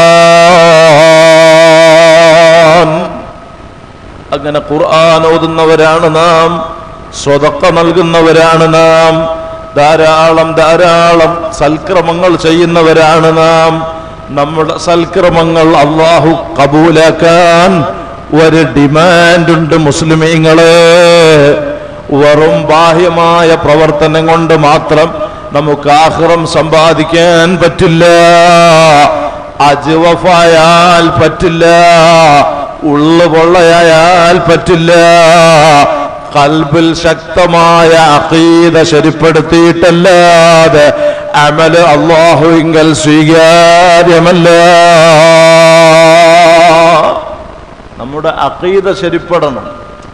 [SPEAKER 2] മഹാൻ അങ്ങനെ ഖുർആൻ ഓതുന്നവരാണ് നാം സ്വതക്ക നൽകുന്നവരാണ് നാം ധാരാളം ധാരാളം സൽക്രമങ്ങൾ ചെയ്യുന്നവരാണ് നാം നമ്മുടെ സൽക്രമങ്ങൾ അള്ളാഹു കബൂലാക്കാൻ ഒരു ഡിമാൻഡുണ്ട് മുസ്ലിമീങ്ങളെ വെറും ബാഹ്യമായ പ്രവർത്തനം കൊണ്ട് മാത്രം നമുക്ക് ആഹ്റം സമ്പാദിക്കാൻ പറ്റില്ല അജുവഫായാൽ പറ്റില്ല ഉള്ളു പൊള്ളയായാൽ പറ്റില്ല കൽബിൽ ശക്തമായ അഖീദ ശരിപ്പെടുത്തിയിട്ടല്ലാതെ അമല് അള്ളാഹുവിങ്കൽ സ്വീകാര്യമല്ല നമ്മുടെ അഖീദ ശരിപ്പെടണം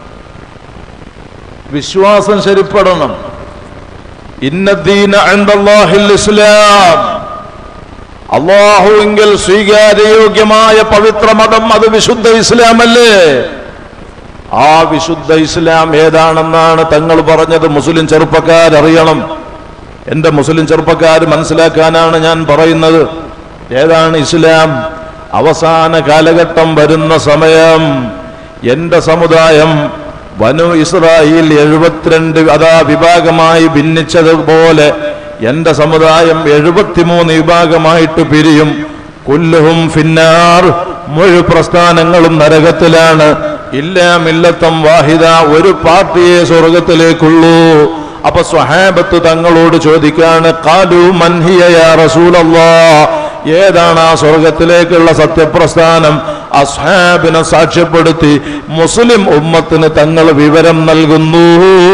[SPEAKER 2] വിശ്വാസം ശരിപ്പെടണം ഇന്നദ്ദീന അൻദല്ലാഹിൽ ഇസ്ലാം അള്ളാഹുവിങ്കിൽ സ്വീകാര്യയോഗ്യമായ പവിത്ര മതം അത് വിശുദ്ധ ഇസ്ലാമല്ലേ ആ വിശുദ്ധ ഇസ്ലാം ഏതാണെന്നാണ് തങ്ങൾ പറഞ്ഞത് മുസ്ലിം ചെറുപ്പക്കാരറിയണം എന്റെ മുസ്ലിം ചെറുപ്പക്കാർ മനസ്സിലാക്കാനാണ് ഞാൻ പറയുന്നത് ഏതാണ് ഇസ്ലാം അവസാന കാലഘട്ടം വരുന്ന സമയം എന്റെ സമുദായം വനു ഇസ്രായേൽ എഴുപത്തിരണ്ട് അതാ വിഭാഗമായി ഭിന്നിച്ചതുപോലെ എന്റെ സമുദായം എഴുപത്തിമൂന്ന് വിഭാഗമായിട്ട് പിരിയും കുല്ലുഹും ഫിന്നാർ മുഴു പ്രസ്ഥാനങ്ങളും നരകത്തിലാണ് ഇല്ലാമില്ലത്തം വാഹിദ ഒരു പാർട്ടിയെ സ്വർഗത്തിലേക്കുള്ളൂ അപ്പൊ സ്വഹാബത്ത് തങ്ങളോട് ചോദിക്കാണ് കാലു മൻഹിയ യാ റസൂലല്ലാ ഏതാണ് ആ സ്വർഗത്തിലേക്കുള്ള സത്യപ്രസ്ഥാനം അസ്ഹാബിനെ സാക്ഷ്യപ്പെടുത്തി മുസ്ലിം ഉമ്മത്തിന് തങ്ങൾ വിവരം നൽകുന്നു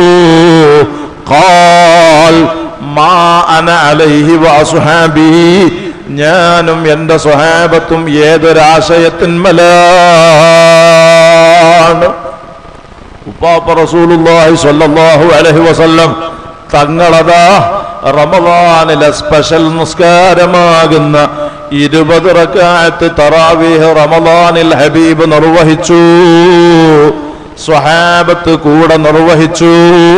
[SPEAKER 2] ഖാൽ മാ അന അലൈഹി വസുഹാബി ഞാനും എന്റെ സ്വഹാബത്തും ഏതൊരാശയത്തിന്മലാണ് ഉപ്പാപ്പ റസൂലുള്ളാഹി സ്വല്ലല്ലാഹു അലൈഹി വസല്ലം തങ്ങളതാ റമദാനിലെ സ്പെഷ്യൽ നിസ്കാരമാകുന്ന ഇരുപത് റക്കായത്ത് തറാവീഹ് റമദാനിൽ ഹബീബ് നിർവഹിച്ചു സ്വഹാബത്ത് കൂടെ നിർവഹിച്ചു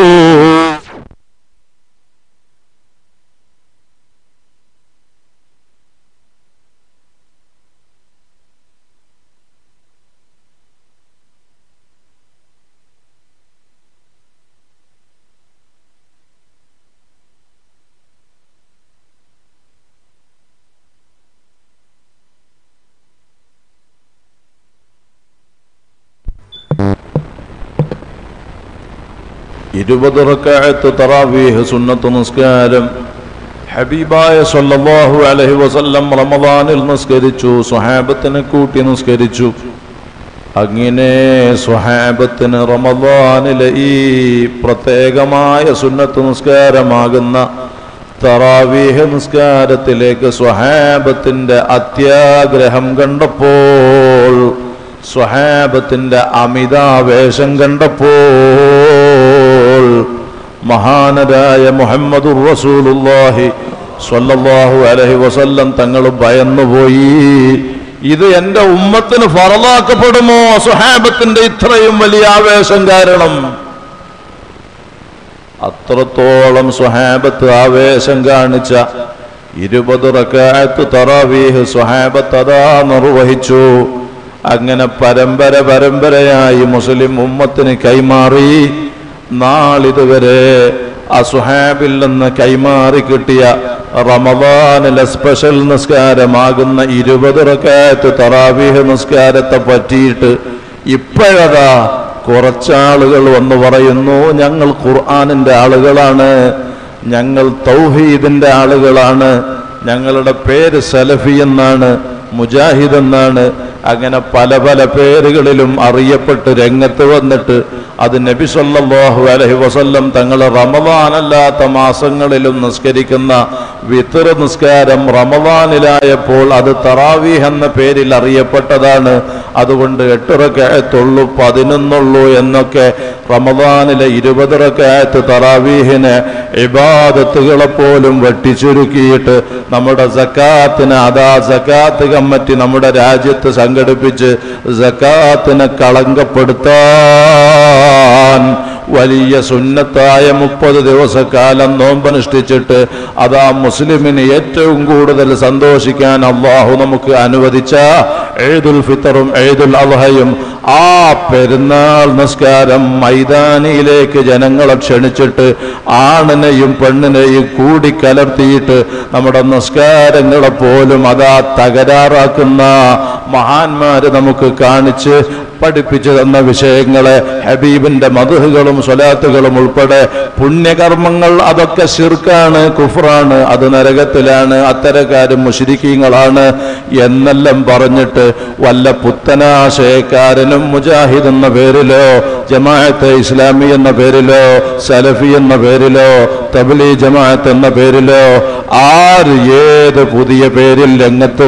[SPEAKER 2] ഇരുപത് റക്കായത്ത് തറാവീഹ് സുന്നത്ത് നിസ്കാരം ഹബീബായ സല്ലല്ലാഹു അലൈഹി വസല്ലം റമദാനിൽ നിസ്കരിച്ചു സ്വഹാബത്തിനെ കൂട്ടി നിസ്കരിച്ചു അങ്ങനെ സ്വഹാബത്തിന് റമദാനിലെ ഈ പ്രത്യേകമായ സുന്നത്ത് നിസ്കാരമാകുന്ന തറാവീഹ് നിസ്കാരത്തിലേക്ക് സ്വഹാബത്തിന്റെ അത്യാഗ്രഹം കണ്ടപ്പോൾ സ്വഹാബത്തിന്റെ അമിതാവേശം കണ്ടപ്പോൾ മഹാനരായ മുഹമ്മദുർ റസൂലുള്ളാഹി സ്വല്ലല്ലാഹു അലൈഹി വസല്ലം തങ്ങൾ ഭയന്നുപോയി ഇത് എന്റെ ഉമ്മത്തിന് ഫറലാക്കപ്പെടുമോ സുഹാബത്തിന്റെ ഇത്രയും വലിയ ആവേശം കാരണം അത്രത്തോളം സുഹാബത്ത് ആവേശം കാണിച്ച ഇരുപത് റക്കായത്ത് തറാവീഹ് സുഹാബത്ത് അതാ നിർവഹിച്ചു അങ്ങനെ പരമ്പര പരമ്പരയായി മുസ്ലിം ഉമ്മത്തിന് കൈമാറി നാളിതുവരെ അസുഹാബിൽ നിന്ന് കൈമാറി കിട്ടിയ റമദാനിലെ സ്പെഷ്യൽ നിസ്കാരമാകുന്ന ഇരുപത് റക്കായത്ത് തറാവീഹ് നിസ്കാരത്തെ പറ്റിയിട്ട് ഇപ്പോഴതാ കുറച്ചാളുകൾ വന്ന് പറയുന്നു ഞങ്ങൾ ഖുർആാനിന്റെ ആളുകളാണ് ഞങ്ങൾ തൗഹീദിന്റെ ആളുകളാണ് ഞങ്ങളുടെ പേര് സലഫി എന്നാണ് മുജാഹിദ് എന്നാണ് അങ്ങനെ പല പല പേരുകളിലും അറിയപ്പെട്ട് രംഗത്ത് വന്നിട്ട് അത് നബി സല്ലല്ലാഹു അലൈഹി വസല്ലം തങ്ങൾ റമദാനല്ലാത്ത മാസങ്ങളിലും നിസ്കരിക്കുന്ന വിത്തർ നിസ്കാരം റമദാനിലായപ്പോൾ അത് തറാവീഹ് എന്ന പേരിൽ അറിയപ്പെട്ടതാണ് അതുകൊണ്ട് എട്ട് റക്കായത്തുള്ളൂ പതിനൊന്നുള്ളൂ എന്നൊക്കെ റമദാനിലെ ഇരുപത് റക്കായത്ത് തറാവീഹിന് ഇബാദത്തുകളെ പോലും വെട്ടിച്ചുരുക്കിയിട്ട് നമ്മുടെ സക്കാത്തിന് അതാ സക്കാത്ത് കമ്മിറ്റി നമ്മുടെ രാജ്യത്ത് സംഘടിപ്പിച്ച് സക്കാത്തിനെ കളങ്കപ്പെടുത്താൻ വലിയ സുന്നത്തായ മുപ്പത് ദിവസക്കാലം നോമ്പനുഷ്ഠിച്ചിട്ട് അതാ മുസ്ലിമിന് ഏറ്റവും കൂടുതൽ സന്തോഷിക്കാൻ അള്ളാഹു നമുക്ക് അനുവദിച്ച എഴുതുൽ ഫിത്തറും എഴുതുൽ അൽഹയും ആ പെരുന്നാൾ നിസ്കാരം മൈതാനിയിലേക്ക് ജനങ്ങളെ ക്ഷണിച്ചിട്ട് ആണിനെയും പെണ്ണിനെയും കൂടി കലർത്തിയിട്ട് നമ്മുടെ നിസ്കാരങ്ങളെ പോലും അതാ തകരാറാക്കുന്ന മഹാന്മാര് നമുക്ക് കാണിച്ച് പഠിപ്പിച്ചു തന്ന വിഷയങ്ങളെ ഹബീബിന്റെ മധുഹുകളും സ്വലാത്തുകളും ഉൾപ്പെടെ പുണ്യകർമ്മങ്ങൾ അതൊക്കെ ശിർക്കാണ് കുഫറാണ് അത് നരകത്തിലാണ് അത്തരക്കാരും മുഷിരിക്കീങ്ങളാണ് എന്നെല്ലാം പറഞ്ഞിട്ട് വല്ല പുത്തനാശയക്കാരനും മുജാഹിദ് എന്ന പേരിലോ ജമാഅത്തെ ഇസ്ലാമി എന്ന പേരിലോ സലഫി എന്ന പേരിലോ തബ്ലീ ജമാഅത്ത് എന്ന പേരിലോ ആര് ഏത് പുതിയ പേരിൽ രംഗത്ത്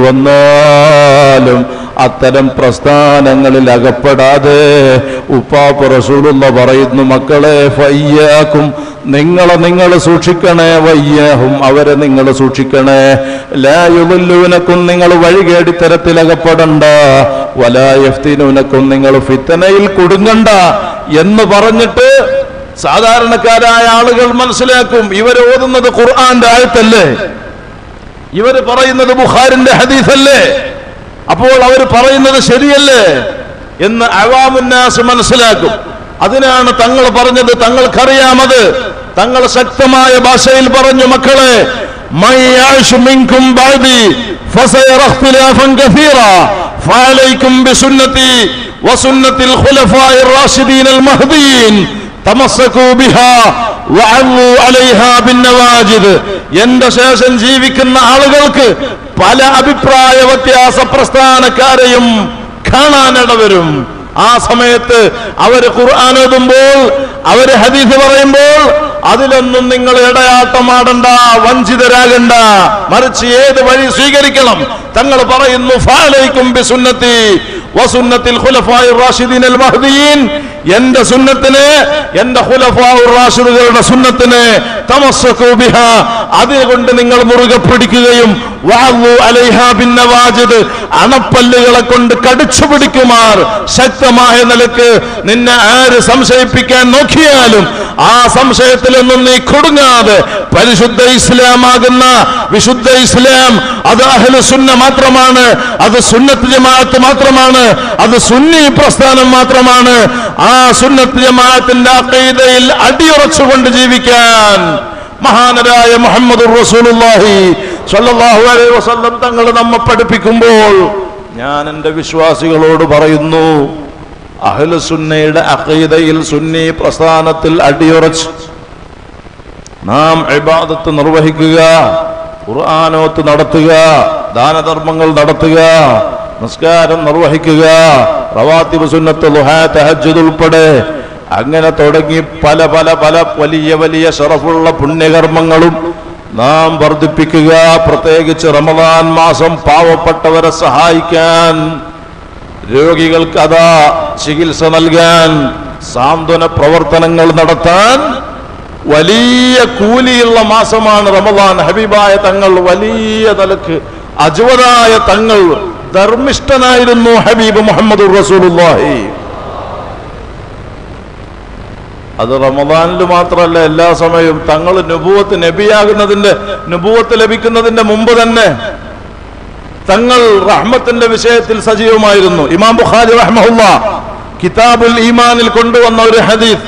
[SPEAKER 2] വന്നാലും അത്തരം പ്രസ്ഥാനങ്ങളിൽ അകപ്പെടാതെ ഉപ്പാപ്പ റസൂലുള്ള പറയുന്നു മക്കളെ ഫയ്യാക്കും നിങ്ങളെ നിങ്ങൾ സൂക്ഷിക്കണേ വയ്യാഹും അവരെ നിങ്ങൾ സൂക്ഷിക്കണേ ലായുലൂനക്കും നിങ്ങൾ വഴികേടി തരത്തിൽ അകപ്പെടണ്ട വലായഫ്തിനൂനക്കും നിങ്ങൾ ഫിത്തനയിൽ കുടുങ്ങണ്ട എന്ന് പറഞ്ഞിട്ട് സാധാരണക്കാരായ ആളുകൾ മനസ്സിലാക്കും ഇവർ ഓതുന്നത് ഖുർആന്റെ ആയത്തല്ലേ ഇവർ പറയുന്നത് ബുഖാരിന്റെ ഹദീസല്ലേ അപ്പോൾ അവർ പറയുന്നത് ശരിയല്ലേ എന്ന് അവാമുന്നാസ് മനസ്സിലാക്കും അതിനാണ് തങ്ങൾ പറഞ്ഞത് തങ്ങൾക്കറിയാമത് തങ്ങൾ ശക്തമായ ഭാഷയിൽ പറഞ്ഞു മക്കളെ "മൻ യഅ്ശു മിൻകും ബഅദി ഫസയറ ഇഖ്തിലാഫൻ കസീറ ഫഅലൈക്കും ബിസുന്നതി വസുന്നത്തിൽ ഖുലഫാഇർ റാഷിദീൻ അൽ മഹ്ദിയീൻ തമസ്സകൂ ബിഹാ വഅല്ലു അലൈഹാ ബിന്നവാജിദ് എന്റെ ശേഷം ജീവിക്കുന്ന ആളുകൾക്ക് പല അഭിപ്രായ വ്യത്യാസ പ്രസ്ഥാനക്കാരെയും കാണാനിടവരും ആ സമയത്ത് അവര് ഖുർആൻ ഓതുമ്പോൾ അവര് ഹദീസ് പറയുമ്പോൾ അതിലൊന്നും നിങ്ങൾ ഇടയാട്ടമാടണ്ട വഞ്ചിതരാകണ്ട മറിച്ച് ഏത് വഴി സ്വീകരിക്കണം തങ്ങൾ പറയുന്നു ഫാലൈക്കും ബിസുന്നത്തി വസുന്നത്തിൽ ഖുലഫാഇർ റാഷിദീൻ അൽ മഹ്ദിയീൻ എന്റെ സുന്നത്തിന് എന്റെ ഖുലഫാഉർ റാഷിദുകളുടെ സുന്നത്തിന് തമസ്സകൂ ബിഹാ അതുകൊണ്ട് നിങ്ങൾ മുറുകെ പിടിക്കുകയും വഅല്ലു അലൈഹാ ബിന്നവാജിദ് അണപ്പല്ലുകളെ കൊണ്ട് കടിച്ചു പിടിക്കുമാർ ശക്തമായ നിലക്ക് നിന്നെ ആര് സംശയിപ്പിക്കാൻ നോക്കിയാലും ആ സംശയത്തിലൊന്നും നീ കൊടുങ്ങാതെ പരിശുദ്ധ ഇസ്ലാമാകുന്ന വിശുദ്ധ ഇസ്ലാം അത് അഹ്ലു സുന്ന മാത്രമാണ് അത് സുന്നത്ത് ജമാഅത്ത് മാത്രമാണ് അത് സുന്നി പ്രസ്ഥാനം മാത്രമാണ് ആ സുന്നത്ത് ജമാഅത്തിന്റെ അഖീദയിൽ അടിയുറച്ചുകൊണ്ട് ജീവിക്കാൻ മഹാനരായ മുഹമ്മദ് റസൂലുള്ളാഹി സ്വല്ലല്ലാഹു അലൈഹി വസല്ലം തങ്ങൾ നമ്മെ പഠിപ്പിക്കുമ്പോൾ ഞാൻ എൻ്റെ വിശ്വാസികളോട് പറയുന്നു അഹ്ലു സുന്നയുടെ അഖീദയിൽ സുന്നി പ്രസ്ഥാനത്തിൽ അടിയുറച്ച് നാം ഇബാദത്ത് നിർവഹിക്കുക ഖുർആാനോത്ത് നടത്തുക ദാനധർമ്മങ്ങൾ നടത്തുക നിസ്കാരം നിർവഹിക്കുക റവാത്തിബ് സുന്നത്ത് ലുഹാ തഹജ്ജുദ് ഉൾപ്പെടെ അങ്ങനെ തുടങ്ങി പല പല പല വലിയ വലിയ ഷറഫുള്ള പുണ്യകർമ്മങ്ങളും നാം വർദ്ധിപ്പിക്കുക പ്രത്യേകിച്ച് റമദാൻ മാസം പാവപ്പെട്ടവരെ സഹായിക്കാൻ രോഗികൾക്ക് അതാ ചികിത്സ നൽകാൻ സാന്ത്വന പ്രവർത്തനങ്ങൾ നടത്താൻ വലിയ കൂലിയുള്ള മാസമാണ് റമദാൻ ഹബീബായ തങ്ങൾ വലിയ തലക്ക് അജുവതായ തങ്ങൾ ധർമ്മിഷ്ഠനായിരുന്നു ഹബീബ് മുഹമ്മദ് റസൂലുള്ളാഹി അത് റമദാനിൽ മാത്രമല്ല എല്ലാ സമയവും തങ്ങൾ നുബുവത്ത് നബിയാകുന്നതിന്റെ നുബുവത്ത് ലഭിക്കുന്നതിന്റെ മുമ്പ് തന്നെ തങ്ങൾ റഹ്മത്തിന്റെ വിഷയത്തിൽ സജീവമായിരുന്നു ഇമാം ബുഖാരി റഹ്മഹുല്ല കിതാബുൽ ഈമാനിൽ കൊണ്ടുവന്ന ഒരു ഹദീസ്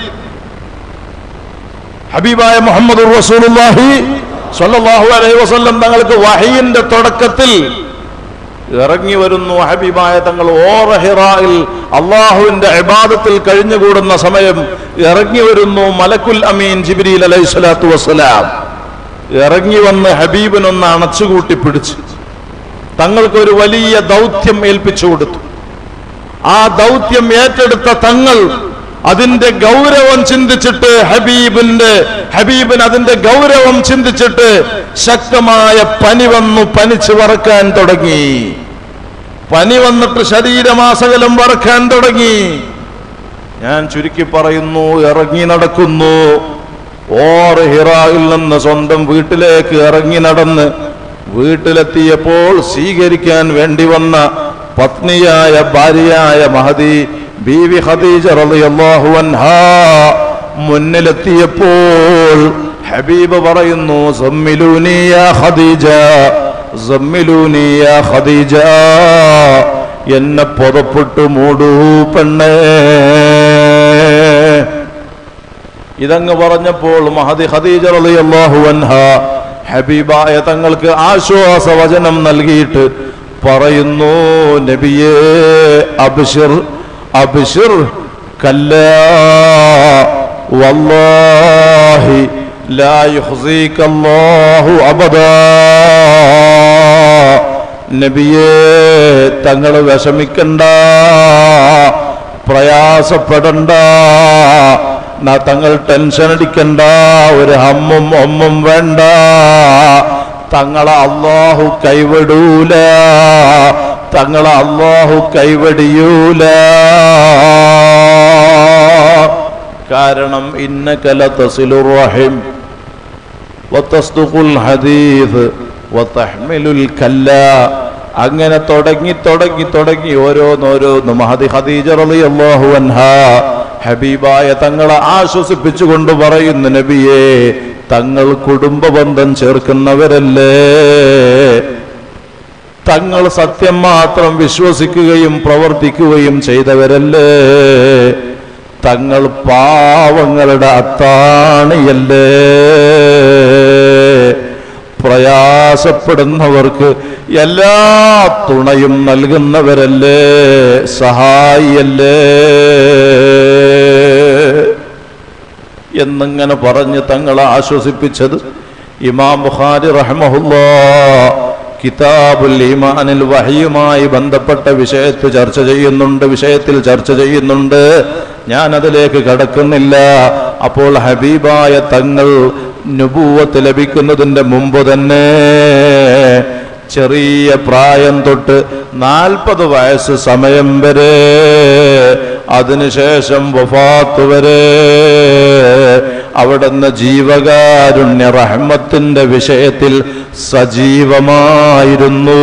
[SPEAKER 2] ഹബീബായ മുഹമ്മദ് റസൂലുള്ളാഹി സ്വല്ലല്ലാഹു അലൈഹി വസല്ലം തങ്ങൾക്ക് വഹയിന്റെ തുടക്കത്തിൽ ഇറങ്ങി വരുന്നു ഹബീബായ തങ്ങൾ ഓറഹിറായിൽ അള്ളാഹുവിന്റെ ഇബാദത്തിൽ കഴിഞ്ഞുകൂടുന്ന സമയം ഇറങ്ങി വരുന്നു മലക്കുൽ അമീൻ ജിബ്രീൽ അലൈഹി സ്വലാത്തു വസ്സലാം
[SPEAKER 1] ഇറങ്ങി വന്ന് ഹബീബിനൊന്ന് അണച്ചുകൂട്ടി പിടിച്ചു തങ്ങൾക്ക് ഒരു വലിയ ദൗത്യം ഏൽപ്പിച്ചു കൊടുത്തു ആ ദൗത്യം ഏറ്റെടുത്ത തങ്ങൾ അതിന്റെ ഗൗരവം ചിന്തിച്ചിട്ട് ഹബീബിന്റെ ഹബീബിന് അതിന്റെ ഗൗരവം ചിന്തിച്ചിട്ട് ശക്തമായ പനി വന്നു പനിച്ച് വറക്കാൻ തുടങ്ങി പനി വന്നിട്ട് ശരീരമാസകലം വറക്കാൻ തുടങ്ങി ഞാൻ ചുരുക്കി പറയുന്നു ഇറങ്ങി നടക്കുന്നു ഓർ ഹിറായിൽ നിന്ന് സ്വന്തം വീട്ടിലേക്ക് ഇറങ്ങി നടന്ന് വീട്ടിലെത്തിയപ്പോൾ സ്വീകരിക്കാൻ വേണ്ടി വന്ന പത്നിയായ ഭാര്യയായ മഹദി ബീവി ഖദീജ റളിയല്ലാഹു അൻഹാ മുന്നിലെത്തിയപ്പോൾ ഹബീബ് പറയുന്നു സമ്മിലൂനി യാ ഖദീജ സമ്മിലൂനി യാ ഖദീജ എന്നെ പുതപ്പിട്ട് മൂടൂ പെണ്ണേ ഇതങ്ങ് പറഞ്ഞപ്പോൾ മഹദി ഖദീജ റളിയല്ലാഹു അൻഹ ഹബീബായ തങ്ങൾക്ക് ആശ്വാസ വചനം നൽകിയിട്ട് പറയുന്നു നബിയേ അബ്ശിർ അബ്ശിർ കല്ലാ വല്ലാഹി ലാ യുഖ്സീക അല്ലാഹു അബദാ നബിയേ തങ്ങൾ വിഷമിക്കണ്ട പ്രയാസപ്പെടണ്ട നാ തങ്ങൾ ടെൻഷൻ അടിക്കണ്ട ഒരു ഹമ്മും ഒമ്മും വേണ്ട തങ്ങളെ അള്ളാഹു കൈവിടൂല തങ്ങളെ അള്ളാഹു കൈവടിയൂല കാരണം ഇന്നകല തസിലുർ റഹിം വതസ്ദുഖുൽ ഹദീസ് വതഹ്മിലുൽ കല്ല അങ്ങനെ തുടങ്ങി തുടങ്ങി തുടങ്ങി ഓരോന്നോരോന്ന് മഹദി ഖദീജ റളിയല്ലാഹു അൻഹ ഹബീബായ തങ്ങളെ ആശ്വസിപ്പിച്ചുകൊണ്ട് പറയുന്നു നബിയെ തങ്ങൾ കുടുംബബന്ധം ചേർക്കുന്നവരല്ലേ തങ്ങൾ സത്യം മാത്രം വിശ്വസിക്കുകയും പ്രവർത്തിക്കുകയും ചെയ്തവരല്ലേ തങ്ങൾ പാവങ്ങളുടെ അത്താണിയല്ലേ പ്രയാസപ്പെടുന്നവർക്ക് എല്ലാ തുണയും നൽകുന്നവരല്ലേ സഹായിയല്ലേ എന്നിങ്ങനെ പറഞ്ഞ് തങ്ങളെ ആശ്വസിപ്പിച്ചത് ഇമാം ബുഖാരി റഹ്മഹുല്ലാ കിതാബുൽ ഈമാനിൽ വഹയുമായി ബന്ധപ്പെട്ട വിഷയത്തിൽ ചർച്ച ചെയ്യുന്നുണ്ട് വിഷയത്തിൽ ചർച്ച ചെയ്യുന്നുണ്ട് ഞാൻ അതിലേക്ക് കടക്കുന്നില്ല അപ്പോൾ ഹബീബായ തങ്ങൾ നുപൂവത്ത് ലഭിക്കുന്നതിന്റെ മുമ്പ് തന്നെ ചെറിയ പ്രായം തൊട്ട് നാൽപ്പത് വയസ്സ് സമയം വരെ അതിനുശേഷം വഫാത്ത് വരെ അവിടുന്ന് ജീവകാരുണ്യ റഹ്മത്തിന്റെ വിഷയത്തിൽ സജീവമായിരുന്നു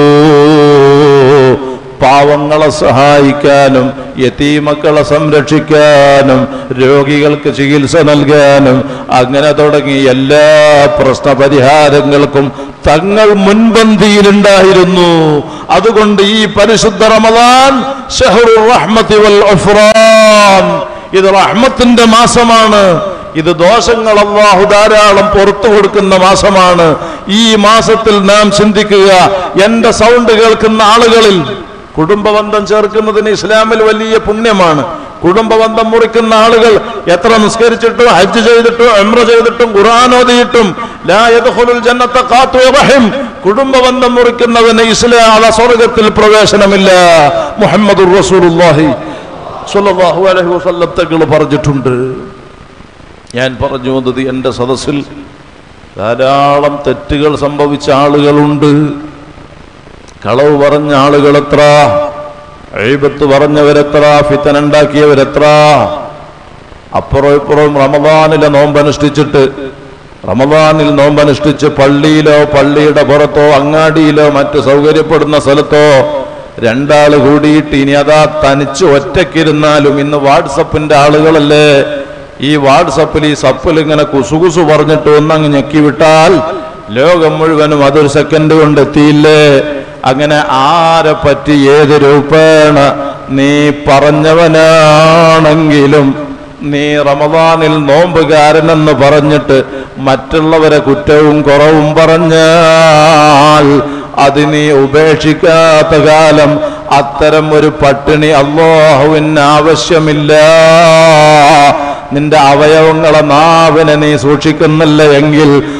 [SPEAKER 1] പാവങ്ങളെ സഹായിക്കാനും യതീമക്കളെ സംരക്ഷിക്കാനും രോഗികൾക്ക് ചികിത്സ നൽകാനും അങ്ങനെ തുടങ്ങി എല്ലാ പ്രശ്നപരിഹാരങ്ങൾക്കും തങ്ങൾ മുൻപന്തിയിലുണ്ടായിരുന്നു അതുകൊണ്ട് ഈ പരിശുദ്ധ റമദാൻ ഷഹ്റുർ റഹ്മത്തി വൽ ഉഫ്റാൻ ഇത് റഹ്മത്തിന്റെ മാസമാണ് ഇത് ദോഷങ്ങൾ അള്ളാഹു ധാരാളം പുറത്തു കൊടുക്കുന്ന മാസമാണ് ഈ മാസത്തിൽ നാം ചിന്തിക്കുക എന്റെ സൗണ്ട് കേൾക്കുന്ന ആളുകളിൽ കുടുംബബന്ധം ചേർക്കുന്നതിന് ഇസ്ലാമിൽ വലിയ പുണ്യമാണ് കുടുംബബന്ധം മുറിക്കുന്ന ആളുകൾ എത്ര നിസ്കരിച്ചിട്ടും ഹജ്ജ് ചെയ്തിട്ടും എംറ ചെയ്തിട്ടും ഖുർആൻ ഓതിയിട്ടും ലാ യദ്ഖുലുൽ ജന്നത്ത ഖാത്തു റഹിം കുടുംബബന്ധം മുറിക്കുന്നവന് ഇസ്ലാം സ്വർഗത്തിൽ പ്രവേശനമില്ല മുഹമ്മദുർ റസൂലുള്ളാഹി സ്വല്ലല്ലാഹു അലൈഹി വസല്ലം തങ്ങൾ പറഞ്ഞിട്ടുണ്ട് ഞാൻ പറഞ്ഞു വന്നത് എൻ്റെ സദസ്സിൽ ധാരാളം തെറ്റുകൾ സംഭവിച്ച ആളുകളുണ്ട് കളവ് പറഞ്ഞ ആളുകൾ എത്ര എഴുപത്ത് പറഞ്ഞവരെത്ര ഫിത്തനുണ്ടാക്കിയവരെത്ര അപ്പുറം ഇപ്പുറം റമദാനിലെ നോമ്പനുഷ്ഠിച്ചിട്ട് റമദാനിൽ നോമ്പനുഷ്ഠിച്ച് പള്ളിയിലോ പള്ളിയുടെ പുറത്തോ അങ്ങാടിയിലോ മറ്റ് സൗകര്യപ്പെടുന്ന സ്ഥലത്തോ രണ്ടാള് കൂടിയിട്ട് ഇനി അതാ തനിച്ച് ഒറ്റയ്ക്കിരുന്നാലും ഇന്ന് വാട്സപ്പിന്റെ ആളുകളല്ലേ ഈ വാട്സപ്പിൽ ഈ സപ്പിൽ ഇങ്ങനെ കുസുകുസു പറഞ്ഞിട്ട് ഒന്നങ്ങ് ഞെക്കി വിട്ടാൽ ലോകം മുഴുവനും അതൊരു സെക്കൻഡ് കൊണ്ട് എത്തിയില്ലേ അങ്ങനെ ആരെ പറ്റി ഏത് രൂപേണ നീ പറഞ്ഞവനാണെങ്കിലും നീ റമദാനിൽ നോമ്പുകാരനെന്ന് പറഞ്ഞിട്ട് മറ്റുള്ളവരെ കുറ്റവും കുറവും പറഞ്ഞാൽ അത് നീ ഉപേക്ഷിക്കാത്ത കാലം അത്തരം ഒരു പട്ടിണി അള്ളാഹുവിന് ആവശ്യമില്ല നിന്റെ അവയവങ്ങളെ നാവിനെ നീ സൂക്ഷിക്കുന്നില്ല എങ്കിൽ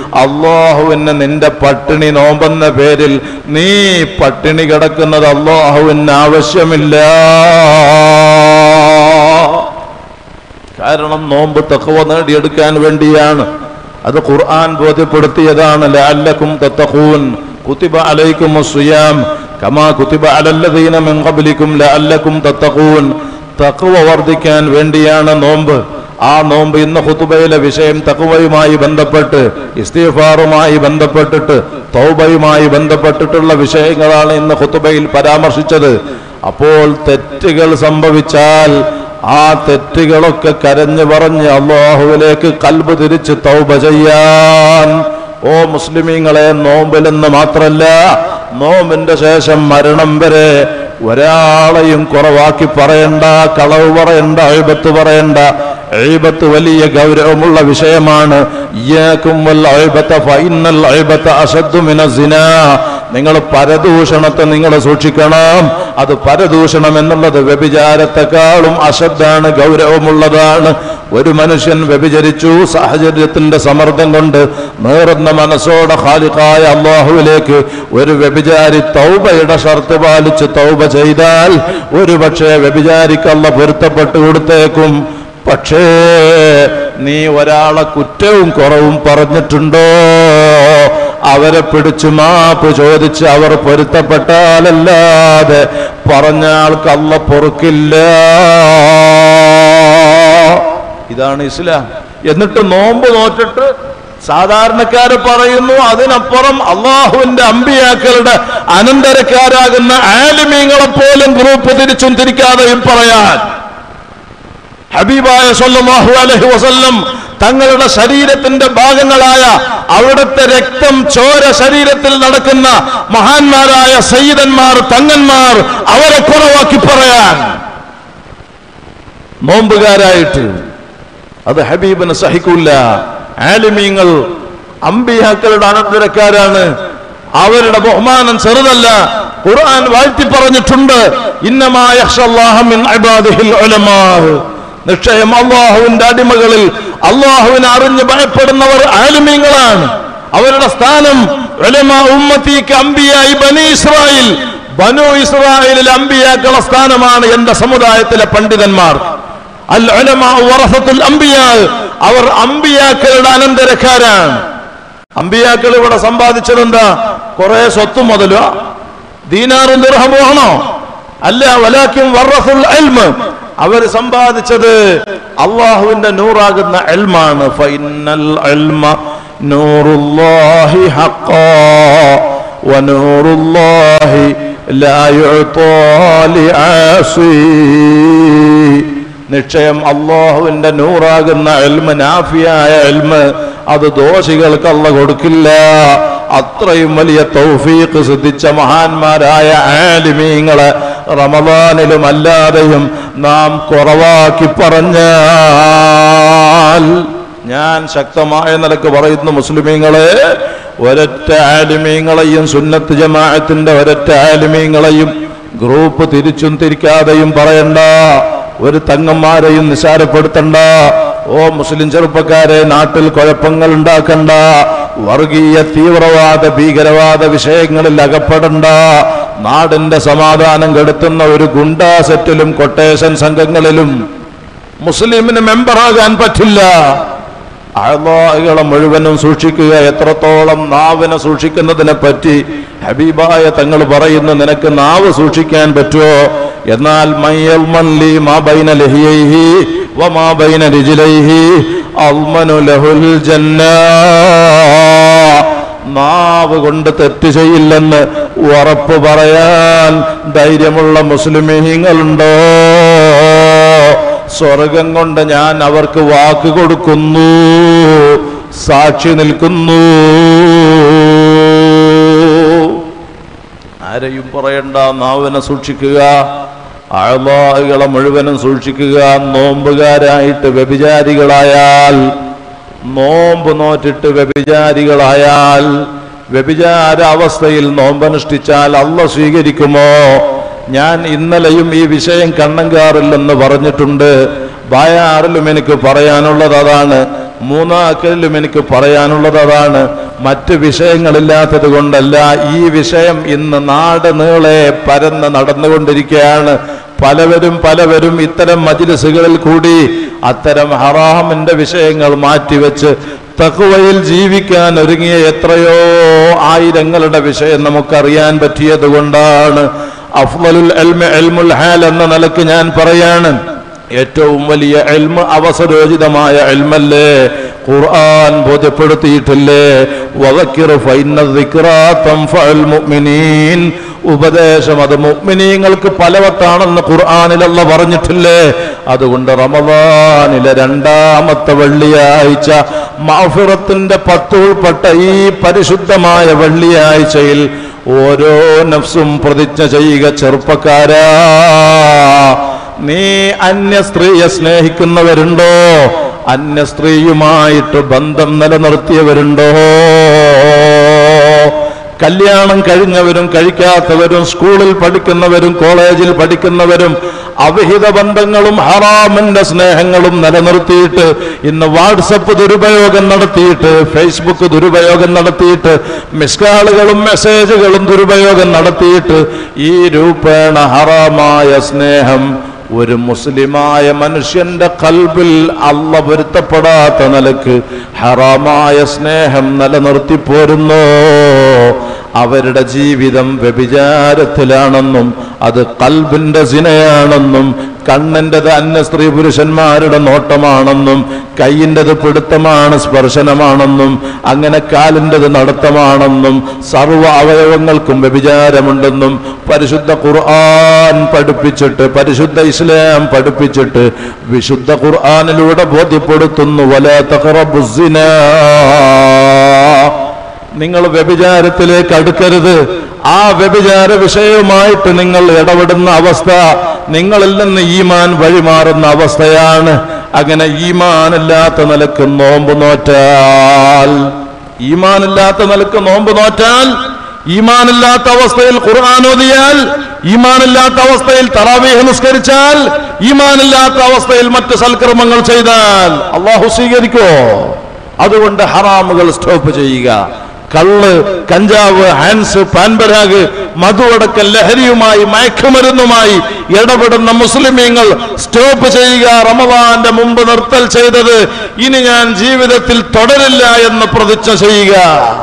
[SPEAKER 2] അള്ളാഹുവിന് നിന്റെ പട്ടിണി നോമ്പെന്ന പേരിൽ നീ പട്ടിണി കിടക്കുന്നത് അള്ളാഹുവിന് ആവശ്യമില്ല കാരണം നോമ്പ് തഖവ നേടിയെടുക്കാൻ വേണ്ടിയാണ് അത് ഖുർആൻ ബോധ്യപ്പെടുത്തിയതാണ് ലഅല്ലക്കും തത്തഖൂൻ കുത്തിബ അലൈക്കും സുയാം കമാ കുത്തിബ അലല്ലദീന മിൻ ഖബ്ലിക്കും ലഅല്ലക്കും തത്തഖൂൻ തഖവ വർദ്ധിക്കാൻ വേണ്ടിയാണ് നോമ്പ് ആ നോമ്പ് ഇന്ന് ഖുതുബയിലെ വിഷയം തഖവയുമായി ബന്ധപ്പെട്ട് ഇസ്തിഗ്ഫാറുമായി ബന്ധപ്പെട്ടിട്ട് തൗബയുമായി ബന്ധപ്പെട്ടിട്ടുള്ള വിഷയങ്ങളാണ് ഇന്ന് ഖുതുബയിൽ പരാമർശിച്ചത് അപ്പോൾ തെറ്റുകൾ സംഭവിച്ചാൽ ആ തെറ്റുകളൊക്കെ കരഞ്ഞു പറഞ്ഞ് അള്ളാഹുവിലേക്ക് കൽബ് തിരിച്ച് തൗബ ചെയ്യാൻ ഓ മുസ്ലിമീങ്ങളെ നോമ്പിലെന്ന് മാത്രല്ല നോമ്പിന്റെ ശേഷം മരണം വരെ ഒരാളെയും കുറവാക്കി പറയണ്ട കളവ് പറയണ്ട അഴിബത്ത് പറയണ്ട എഴുപത്ത് വലിയ ഗൗരവമുള്ള വിഷയമാണ് ഇയ്യാക്കും വൽ അഴിബത്ത ഫൈനൽ അഴിബത്ത അശദ്ദു മിന സിനാ നിങ്ങൾ പരദൂഷണത്തെ നിങ്ങൾ സൂക്ഷിക്കണം അത് പരദൂഷണം എന്നുള്ളത് വ്യഭിചാരത്തെക്കാളും അശദ്ധാണ് ഗൗരവമുള്ളതാണ് ഒരു മനുഷ്യൻ വ്യഭിചരിച്ചു സാഹചര്യത്തിന്റെ സമ്മർദ്ദം കൊണ്ട് നേറുന്ന മനസ്സോടെ ഖാലിഖായ അള്ളാഹുവിലേക്ക് ഒരു വ്യഭിചാരി തൗബയുടെ ഷർത്ത് പാലിച്ച് തൗബ ചെയ്താൽ ഒരു പക്ഷേ വ്യഭിചാരിക്കല്ല പൊരുത്തപ്പെട്ട് കൊടുത്തേക്കും പക്ഷേ നീ ഒരാളെ കുറ്റവും കുറവും പറഞ്ഞിട്ടുണ്ടോ അവരെ പിടിച്ചു മാപ്പ് ചോദിച്ച് അവർ പൊരുത്തപ്പെട്ടാലല്ലാതെ പറഞ്ഞ ആൾക്ക് അല്ല പൊറുക്കില്ല ഇതാണ് ഇസ്ലാം എന്നിട്ട് നോമ്പ് നോറ്റിട്ട് സാധാരണക്കാര് പറയുന്നു അതിനപ്പുറം അള്ളാഹുവിന്റെ അമ്പിയാക്കളുടെ അനന്തരക്കാരാകുന്ന ആലിമീങ്ങളെ പോലും ഗ്രൂപ്പ് തിരിച്ചും തിരിക്കാതെയും പറയാൻ ഹബീബായ സല്ലല്ലാഹു അലൈഹി വസല്ലം തങ്ങളുടെ ശരീരത്തിന്റെ ഭാഗങ്ങളായ അവിടുത്തെ രക്തം ചോര ശരീരത്തിൽ നടക്കുന്ന മഹാന്മാരായ സയ്യിദന്മാർ തങ്ങന്മാർ അവരെ കുറവാക്കി പറയാൻ നോമ്പുകാരായിട്ട് അത് ഹബീബിന് സഹിക്കൂല ആലിമീങ്ങൾ അമ്പിയാക്കളുടെ അനന്തരക്കാരാണ് അവരുടെ ബഹുമാനം ചെറുതല്ല ഖുർആൻ വാഴ്ത്തി പറഞ്ഞിട്ടുണ്ട് ഇന്നമായ നിശ്ചയം അള്ളാഹുവിന്റെ അടിമകളിൽ അള്ളാഹുവിനെ അറിഞ്ഞ് ഭയപ്പെടുന്നവർ ആലിമീങ്ങളാണ് അവരുടെ സ്ഥാനം ഉലമാ ഉമ്മത്തിക്ക് അമ്പിയായി ബനി ഇസ്രായേൽ ബനു ഇസ്രായേലിലെ അമ്പിയാക്കളുടെ സ്ഥാനമാണ് എന്റെ സമുദായത്തിലെ പണ്ഡിതന്മാർ അൽ ഉലമാ വറസത്തുൽ അംബിയാ അവർ അമ്പിയാക്കളുടെ അനന്തരക്കാരാണ് അമ്പിയാക്കൾ ഇവിടെ സമ്പാദിച്ചത് എന്താ കുറെ സ്വത്ത് മുതലോ ദീനാറും ദിർഹമോ ആണോ അല്ല വലാക്കും വറസുൽ എൽമ് അവർ സമ്പാദിച്ചത് അള്ളാഹുവിന്റെ നൂറാകുന്ന എൽമാണ് ഫൈനൽ എൽമ നൂറുല്ലാഹി ഹഖാ വനൂറുല്ലാഹി ലാ യുഅ്താ ലിആസി നിശ്ചയം അള്ളാഹുവിന്റെ നൂറാകുന്ന എൽമ നാഫിയായ എൽമ അത് ദോഷികൾക്ക് അല്ല കൊടുക്കില്ല അത്രയും വലിയ തൗഫീഖ് സിദ്ധിച്ച മഹാന്മാരായ ആലിമീങ്ങളെ റമദാനിലും അല്ലാതെയും നാം കുറവാക്കി പറഞ്ഞാൽ ഞാൻ ശക്തമായ നിലക്ക് പറയുന്നു മുസ്ലിമീങ്ങളെ ഒരൊറ്റ ആലിമീങ്ങളെയും സുന്നത്ത് ജമാഅത്തിന്റെ ഒരൊറ്റ ആലിമീങ്ങളെയും ഗ്രൂപ്പ് തിരിച്ചും തിരിക്കാതെയും പറയണ്ട ഒരു തങ്ങന്മാരെയും നിസാരപ്പെടുത്തണ്ട ഓ മുസ്ലിം ചെറുപ്പക്കാരെ നാട്ടിൽ കുഴപ്പങ്ങൾ ഉണ്ടാക്കണ്ട വർഗീയ തീവ്രവാദ ഭീകരവാദ വിഷയങ്ങളിൽ അകപ്പെടണ്ട നാടിന്റെ സമാധാനം കെടുത്തുന്ന ഒരു ഗുണ്ടാ സെറ്റിലും കൊട്ടേഷൻ സംഘങ്ങളിലും മുസ്ലിമിന് മെമ്പറാകാൻ പറ്റില്ല അള്ളാഹുകളെ മുഴുവനും സൂക്ഷിക്കുക എത്രത്തോളം നാവിനെ സൂക്ഷിക്കുന്നതിനെ പറ്റി ഹബീബായ തങ്ങൾ പറയുന്നു നിനക്ക് നാവ് സൂക്ഷിക്കാൻ പറ്റുമോ എന്നാൽ മയ്യൽ മല്ലി മാ ബൈന ലഹിയൈഹി വമാ ബൈന രിജിലൈഹി അൽമനു ലഹുൽ ജന്ന നാവ് കൊണ്ട് തെറ്റ് ചെയ്യില്ലെന്ന് ഉറപ്പ് പറയാൻ ധൈര്യമുള്ള മുസ്ലിമീങ്ങളുണ്ടോ സ്വർഗം കൊണ്ട് ഞാൻ അവർക്ക് വാക്ക് കൊടുക്കുന്നു സാക്ഷി നിൽക്കുന്നു ആരെയും പറയണ്ട നാവിനെ സൂക്ഷിക്കുക അഴബാഹുകളെ മുഴുവനും സൂക്ഷിക്കുക നോമ്പുകാരായിട്ട് വ്യഭിചാരികളായാൽ നോമ്പ് നോറ്റിട്ട് വ്യഭിചാരികളായാൽ വ്യഭിചാര അവസ്ഥയിൽ നോമ്പനുഷ്ഠിച്ചാൽ അല്ല സ്വീകരിക്കുമോ ഞാൻ ഇന്നലെയും ഈ വിഷയം കണ്ണങ്കാറില്ലെന്ന് പറഞ്ഞിട്ടുണ്ട് ബായാറിലും എനിക്ക് പറയാനുള്ളത് അതാണ്
[SPEAKER 1] മൂന്നാക്കലിലും എനിക്ക് പറയാനുള്ളത് അതാണ് മറ്റ് വിഷയങ്ങളില്ലാത്തത് കൊണ്ടല്ല ഈ വിഷയം ഇന്ന് നാട് നീളെ പരന്ന് നടന്നുകൊണ്ടിരിക്കുകയാണ് പലവരും പലവരും ഇത്തരം മജിലിസുകളിൽ കൂടി അത്തരം ഹറാമിന്റെ വിഷയങ്ങൾ മാറ്റിവെച്ച് തക്കുവയിൽ ജീവിക്കാൻ ഒരുങ്ങിയ എത്രയോ ആയിരങ്ങളുടെ വിഷയം നമുക്കറിയാൻ പറ്റിയത് കൊണ്ടാണ് അഫ്ലലുൽ എൽമ എൽമുൽ ഹാൽ എന്ന നിലക്ക് ഞാൻ പറയാണ് ഏറ്റവും വലിയ എൽമ അവസരോചിതമായ എൽമല്ലേ ഖുർആൻ ബോധ്യപ്പെടുത്തിയിട്ടില്ലേ വദക്കിർ ഫൈന ദിക്റാ തൻഫഉൽ മുഅ്മിനീൻ ഉപദേശം അത് മുഅ്മിനീങ്ങൾക്ക് പലവട്ടാണെന്ന് ഖുർആനിൽ അല്ല പറഞ്ഞിട്ടില്ലേ അതുകൊണ്ട് റമദാനിലെ രണ്ടാമത്തെ വെള്ളിയാഴ്ച മഅഫിറത്തിന്റെ പത്ത് ഉൾപ്പെട്ട ഈ പരിശുദ്ധമായ വെള്ളിയാഴ്ചയിൽ ഓരോ നഫ്സും പ്രതിജ്ഞ ചെയ്യുക ചെറുപ്പക്കാരാ നീ അന്യ സ്ത്രീയെ സ്നേഹിക്കുന്നവരുണ്ടോ അന്യ സ്ത്രീയുമായിട്ട് ബന്ധം നിലനിർത്തിയവരുണ്ടോ കല്യാണം കഴിഞ്ഞവരും കഴിക്കാത്തവരും സ്കൂളിൽ പഠിക്കുന്നവരും കോളേജിൽ പഠിക്കുന്നവരും അവിഹിത ബന്ധങ്ങളും ഹറാമിന്റെ സ്നേഹങ്ങളും നിലനിർത്തിയിട്ട് ഇന്ന് വാട്സപ്പ് ദുരുപയോഗം നടത്തിയിട്ട് ഫേസ്ബുക്ക് ദുരുപയോഗം നടത്തിയിട്ട് മിസ്കാളുകളും മെസ്സേജുകളും ദുരുപയോഗം നടത്തിയിട്ട് ഈ രൂപേണ ഹറാമായ സ്നേഹം ഒരു മുസ്ലിമായ മനുഷ്യന്റെ കൽബിൽ അല്ല പൊരുത്തപ്പെടാത്ത നിലക്ക് ഹറാമായ സ്നേഹം നിലനിർത്തി പോരുന്നു അവരുടെ ജീവിതം വ്യഭിചാരത്തിലാണെന്നും അത് കൽബിന്റെ സിനയാണെന്നും കണ്ണിൻ്റെത് അന്യ സ്ത്രീ പുരുഷന്മാരുടെ നോട്ടമാണെന്നും കൈയിൻ്റെത് പിടുത്തമാണ് സ്പർശനമാണെന്നും അങ്ങനെ കാലിൻ്റെത് നടത്തമാണെന്നും സർവ്വ അവയവങ്ങൾക്കും വ്യഭിചാരമുണ്ടെന്നും പരിശുദ്ധ ഖുർആൻ പഠിപ്പിച്ചിട്ട് പരിശുദ്ധ ഇസ്ലാം പഠിപ്പിച്ചിട്ട് വിശുദ്ധ ഖുർആനിലൂടെ ബോധ്യപ്പെടുത്തുന്നു വല തഖറബുസിനാ നിങ്ങൾ വ്യഭിചാരത്തിലേക്ക് അടുക്കരുത് ആ വ്യഭിചാര വിഷയവുമായിട്ട് നിങ്ങൾ ഇടപെടുന്ന അവസ്ഥ നിങ്ങളിൽ നിന്ന് ഈമാൻ വഴിമാറുന്ന അവസ്ഥയാണ് അങ്ങനെ ഈമാനില്ലാത്ത നിലക്ക് നോമ്പ് നോറ്റാൽ ഈമാനില്ലാത്ത നിലക്ക് നോമ്പ് നോറ്റാൽ ഈമാനില്ലാത്ത അവസ്ഥയിൽ ഖുർആൻ ഓതിയാൽ ഈമാനില്ലാത്ത അവസ്ഥയിൽ തറാവീഹ് നിസ്കരിച്ചാൽ ഈമാനില്ലാത്ത അവസ്ഥയിൽ മറ്റ് സൽക്കർമ്മങ്ങൾ ചെയ്താൽ അള്ളാഹു സ്വീകരിക്കോ അതുകൊണ്ട് ഹറാമുകൾ സ്റ്റോപ്പ് ചെയ്യുക കള്ള് കഞ്ചാവ് ഹാൻസ് പാൻപരാഗ് മധുവടക്കൽ ലഹരിയുമായി മയക്കുമരുന്നുമായി ഇടപെടുന്ന മുസ്ലിമീങ്ങൾ സ്റ്റോപ്പ് ചെയ്യുക റമദാന്റെ മുമ്പ് നിർത്തൽ ചെയ്തത് ഇനി ഞാൻ ജീവിതത്തിൽ തുടരില്ല എന്ന് പ്രതിജ്ഞ ചെയ്യുക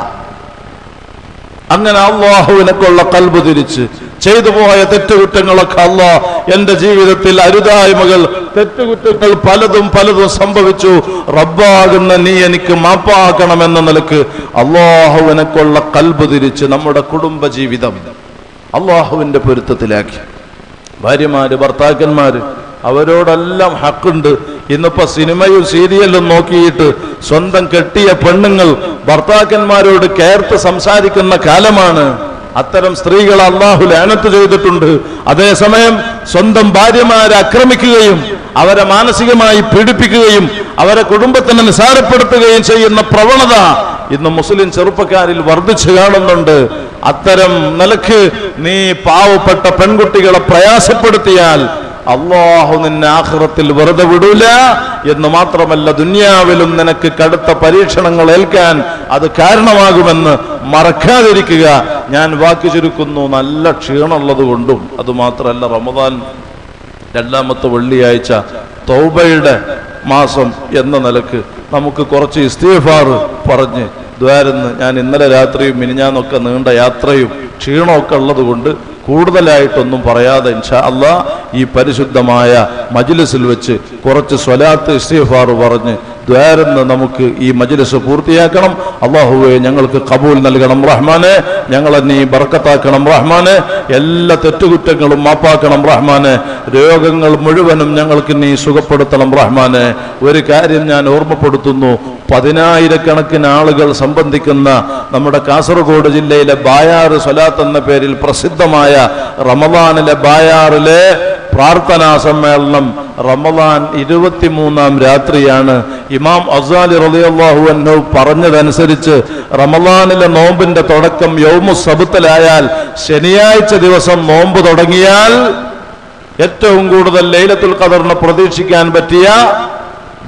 [SPEAKER 1] അങ്ങനെ അള്ളാഹുവിനൊക്കെയുള്ള കൽബ് തിരിച്ച് ചെയ്തു പോയ തെറ്റുകുറ്റങ്ങളൊക്കെ അള്ളാ എന്റെ ജീവിതത്തിൽ അരുതായ്മകൾ തെറ്റുകുറ്റങ്ങൾ പലതും പലതും സംഭവിച്ചു റബ്ബാകുന്ന നീ എനിക്ക് മാപ്പാക്കണമെന്ന നിലക്ക് അള്ളാഹുവിനൊക്കെയുള്ള കൽബ് തിരിച്ച് നമ്മുടെ കുടുംബ ജീവിതം അള്ളാഹുവിന്റെ പൊരുത്തത്തിലാക്കി ഭാര്യമാര് ഭർത്താക്കന്മാര് അവരോടെല്ലാം ഹക്കുണ്ട് ഇന്നിപ്പോ സിനിമയും സീരിയലും നോക്കിയിട്ട് സ്വന്തം കെട്ടിയ പെണ്ണുങ്ങൾ ഭർത്താക്കന്മാരോട് കേർത്ത് സംസാരിക്കുന്ന കാലമാണ് അത്തരം സ്ത്രീകൾ അള്ളാഹു ലാനത്ത് ചെയ്തിട്ടുണ്ട് അതേസമയം സ്വന്തം ഭാര്യമാരെ ആക്രമിക്കുകയും അവരെ മാനസികമായി പീഡിപ്പിക്കുകയും അവരെ കുടുംബത്തിനെ നിസാരപ്പെടുത്തുകയും ചെയ്യുന്ന പ്രവണത ഇന്ന് മുസ്ലിം ചെറുപ്പക്കാരിൽ വർദ്ധിച്ചു കാണുന്നുണ്ട് അത്തരം നിലക്ക് നീ പാവപ്പെട്ട പെൺകുട്ടികളെ പ്രയാസപ്പെടുത്തിയാൽ അള്ളാഹു നിന്നെ ആഖിറത്തിൽ വെറുതെ വിടൂല എന്ന് മാത്രമല്ല ദുന്യാവിലും നിനക്ക് കടുത്ത പരീക്ഷണങ്ങൾ ഏൽക്കാൻ അത് കാരണമാകുമെന്ന് മറക്കാതിരിക്കുക ഞാൻ വാക്ക് ചുരുക്കുന്നു നല്ല ക്ഷീണമുള്ളത് കൊണ്ടും അത് മാത്രമല്ല റമദാൻ രണ്ടാമത്തെ വെള്ളിയാഴ്ച തൗബയുടെ മാസം എന്ന നിലക്ക് നമുക്ക് കുറച്ച് ഇസ്തീഫാർ പറഞ്ഞ് ദ്വാരെന്ന് ഞാൻ ഇന്നലെ രാത്രിയും മിനിഞ്ഞാന്നൊക്കെ നീണ്ട യാത്രയും ക്ഷീണമൊക്കെ ഉള്ളത് കൊണ്ട് കൂടുതലായിട്ടൊന്നും പറയാതെ ഇൻഷാ അല്ലാ ഈ പരിശുദ്ധമായ മജ്ലിസിൽ വെച്ച് കുറച്ച് സ്വലാത്ത് ഇസ്തീഫാർ പറഞ്ഞ് ദ്വാരെന്ന് നമുക്ക് ഈ മജ്ലിസ് പൂർത്തിയാക്കണം അള്ളാഹുവെ ഞങ്ങൾക്ക് കബൂൽ നൽകണം റഹ്മാനെ ഞങ്ങളെ നീ ബർക്കത്താക്കണം റഹ്മാനെ എല്ലാ തെറ്റുകുറ്റങ്ങളും മാപ്പാക്കണം റഹ്മാനെ രോഗങ്ങൾ മുഴുവനും ഞങ്ങൾക്ക് നീ സുഖപ്പെടുത്തണം റഹ്മാനെ ഒരു കാര്യം ഞാൻ ഓർമ്മപ്പെടുത്തുന്നു പതിനായിരക്കണക്കിന് ആളുകൾ സംബന്ധിക്കുന്ന നമ്മുടെ കാസർഗോഡ് ജില്ലയിലെ ബായാറ് സ്വലാത്ത് എന്ന പേരിൽ പ്രസിദ്ധമായ റമദാനിലെ ബായാറിലെ പ്രാർത്ഥനാ സമ്മേളനം റമദാൻ ഇരുപത്തിമൂന്നാം രാത്രിയാണ് ഇമാം അസാലി റളിയല്ലാഹു അൻഹു പറഞ്ഞതനുസരിച്ച് റമദാനിലെ നോമ്പിന്റെ തുടക്കം യൗമു സബുത്തലായാൽ ശനിയാഴ്ച ദിവസം നോമ്പ് തുടങ്ങിയാൽ ഏറ്റവും കൂടുതൽ ലൈലത്തുൽ ഖദറിനെ പ്രതീക്ഷിക്കാൻ പറ്റിയ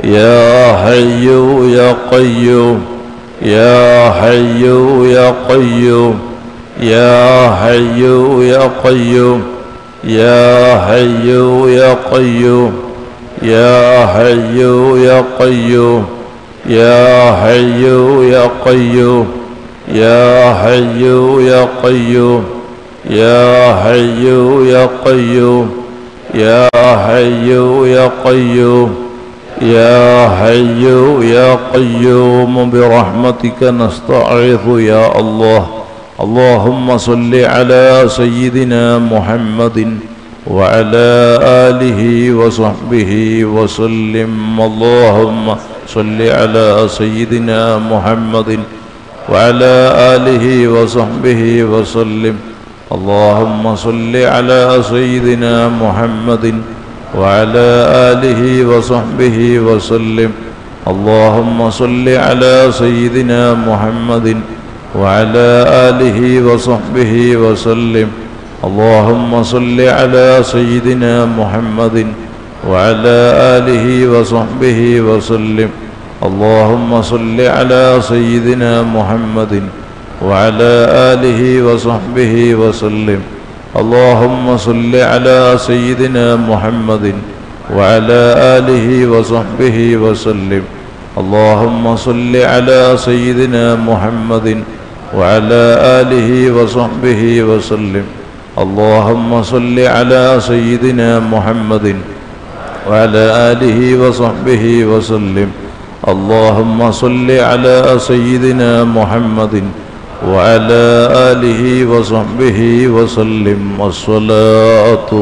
[SPEAKER 2] يا حي يا قيوم يا حي يا قيوم يا حي يا قيوم يا حي يا قيوم يا حي يا قيوم يا حي يا قيوم يا حي يا قيوم يا حي يا قيوم يا حي يا قيوم يا حي يا قيوم برحمتك نستعيذ يا الله اللهم صل على سيدنا محمد وعلى آله وصحبه وسلم اللهم صل على سيدنا محمد وعلى آله وصحبه وسلم اللهم صل على سيدنا محمد وعلى آله وصحبه وسلم اللهم صل على سيدنا محمد وعلى آله وصحبه وسلم اللهم صل على سيدنا محمد وعلى آله وصحبه وسلم اللهم صل على سيدنا محمد وعلى آله وصحبه وسلم اللهم صل على سيدنا محمد وعلى آله وصحبه وسلم اللهم صل على سيدنا محمد وعلى آله وصحبه وسلم اللهم صل على سيدنا محمد وعلى آله وصحبه وسلم اللهم صل على سيدنا محمد وعلى آله وصحبه وسلم والصلاة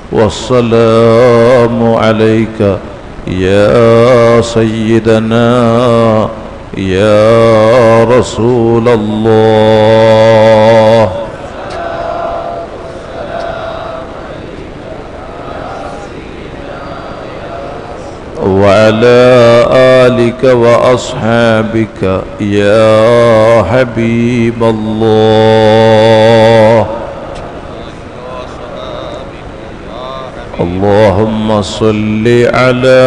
[SPEAKER 2] والسلام عليك يا سيدنا يا رسول الله وعلى آلك وأصحابك يا حبيب الله اللهم صل على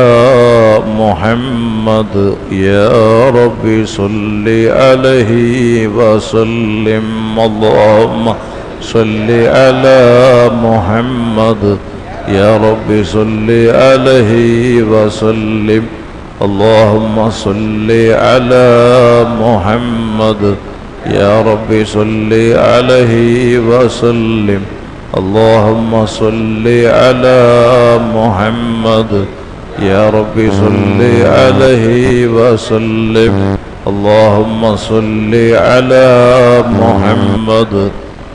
[SPEAKER 2] محمد يا رب صل عليه وسلم اللهم صل على محمد يا رب صل عليه وسلم اللهم صل على محمد يا رب صل عليه وسلم اللهم صل على محمد يا رب صل عليه وسلم اللهم صل على محمد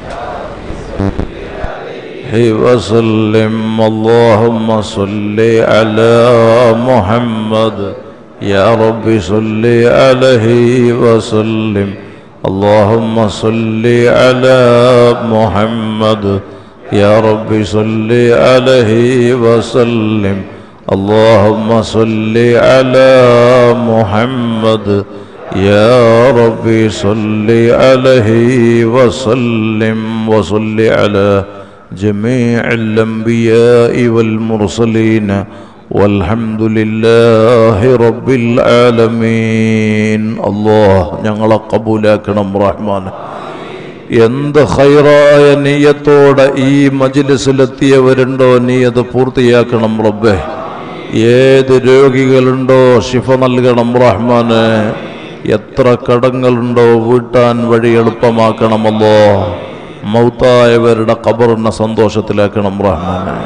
[SPEAKER 2] وسلم اللهم صل على محمد يا رب صل عليه وسلم اللهم صل على محمد يا رب صل عليه وسلم اللهم صل على محمد يا رب صل عليه وسلم وصل على جميع الأنبياء والمرسلين والحمد لله رب العالمين الله ഞങ്ങളെ കബൂലാക്കണം റഹ്മാൻ എന്ത് ഹൈറായ നീയത്തോടെ ഈ മജിലിസിലെത്തിയവരുണ്ടോ നീ അത് പൂർത്തിയാക്കണം റബ്ബേ ഏത് രോഗികളുണ്ടോ ശിഫ നൽകണം റഹ്മാന് എത്ര കടങ്ങളുണ്ടോ വീട്ടാൻ വഴി എളുപ്പമാക്കണമല്ലോ മൗത്തായവരുടെ ഖബറിനെ സന്തോഷത്തിലാക്കണം റഹ്മാനെ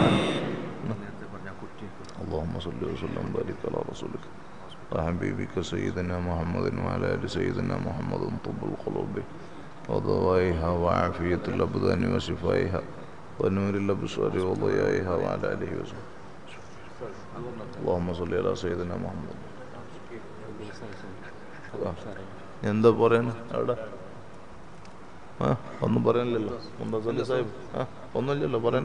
[SPEAKER 2] اللهم صل وسلم وبارك على رسولك وحبيبك سيدنا محمد وعلى ال سيدنا محمد طب القلوب وضوائها وعافية الأبدان وشفائها ونور الأبصار وضيائها وعلى آله وصحبه اللهم صل على سيدنا محمد എന്താ പറയുന്നത് അവിടെ ആ ഒന്നും പറയാനില്ലല്ലോ മുന്താസ് അലി സാഹിബ് ആ ഒന്നുമില്ലല്ലോ പറയാൻ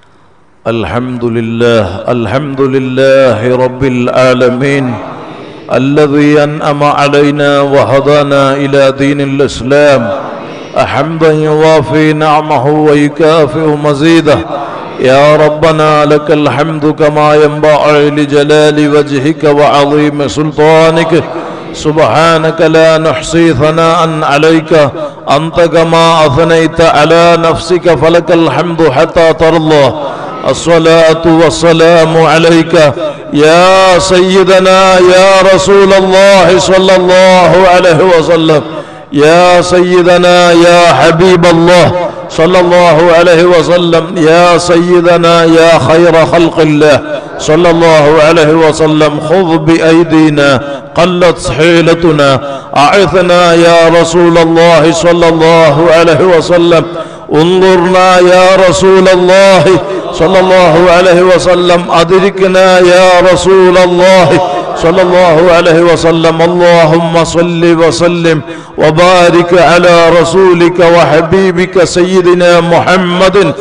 [SPEAKER 2] الحمد لله الحمد لله رب العالمين
[SPEAKER 1] الذي أنعم علينا وهدانا إلى دين الإسلام حمدا يوافي نعمه ويكافئ مزيده يا ربنا لك الحمد كما ينبغي لجلال وجهك وعظيم سلطانك سبحانك لا نحصي ثناء عليك أنت كما أثنيت على نفسك فلك الحمد حتى ترضى الصلاة والسلام عليك يا سيدنا يا رسول الله صلى الله عليه وسلم يا سيدنا يا حبيب الله صلى الله عليه وسلم يا سيدنا يا خير خلق الله صلى الله عليه وسلم خذ بأيدينا قلت حيلتنا أعثنا يا رسول الله صلى الله عليه وسلم انظرنا يا رسول الله صلى الله عليه وسلم أدركنا يا رسول الله صلى الله عليه وسلم اللهم صل وسلم وبارك على رسولك وحبيبك سيدنا محمد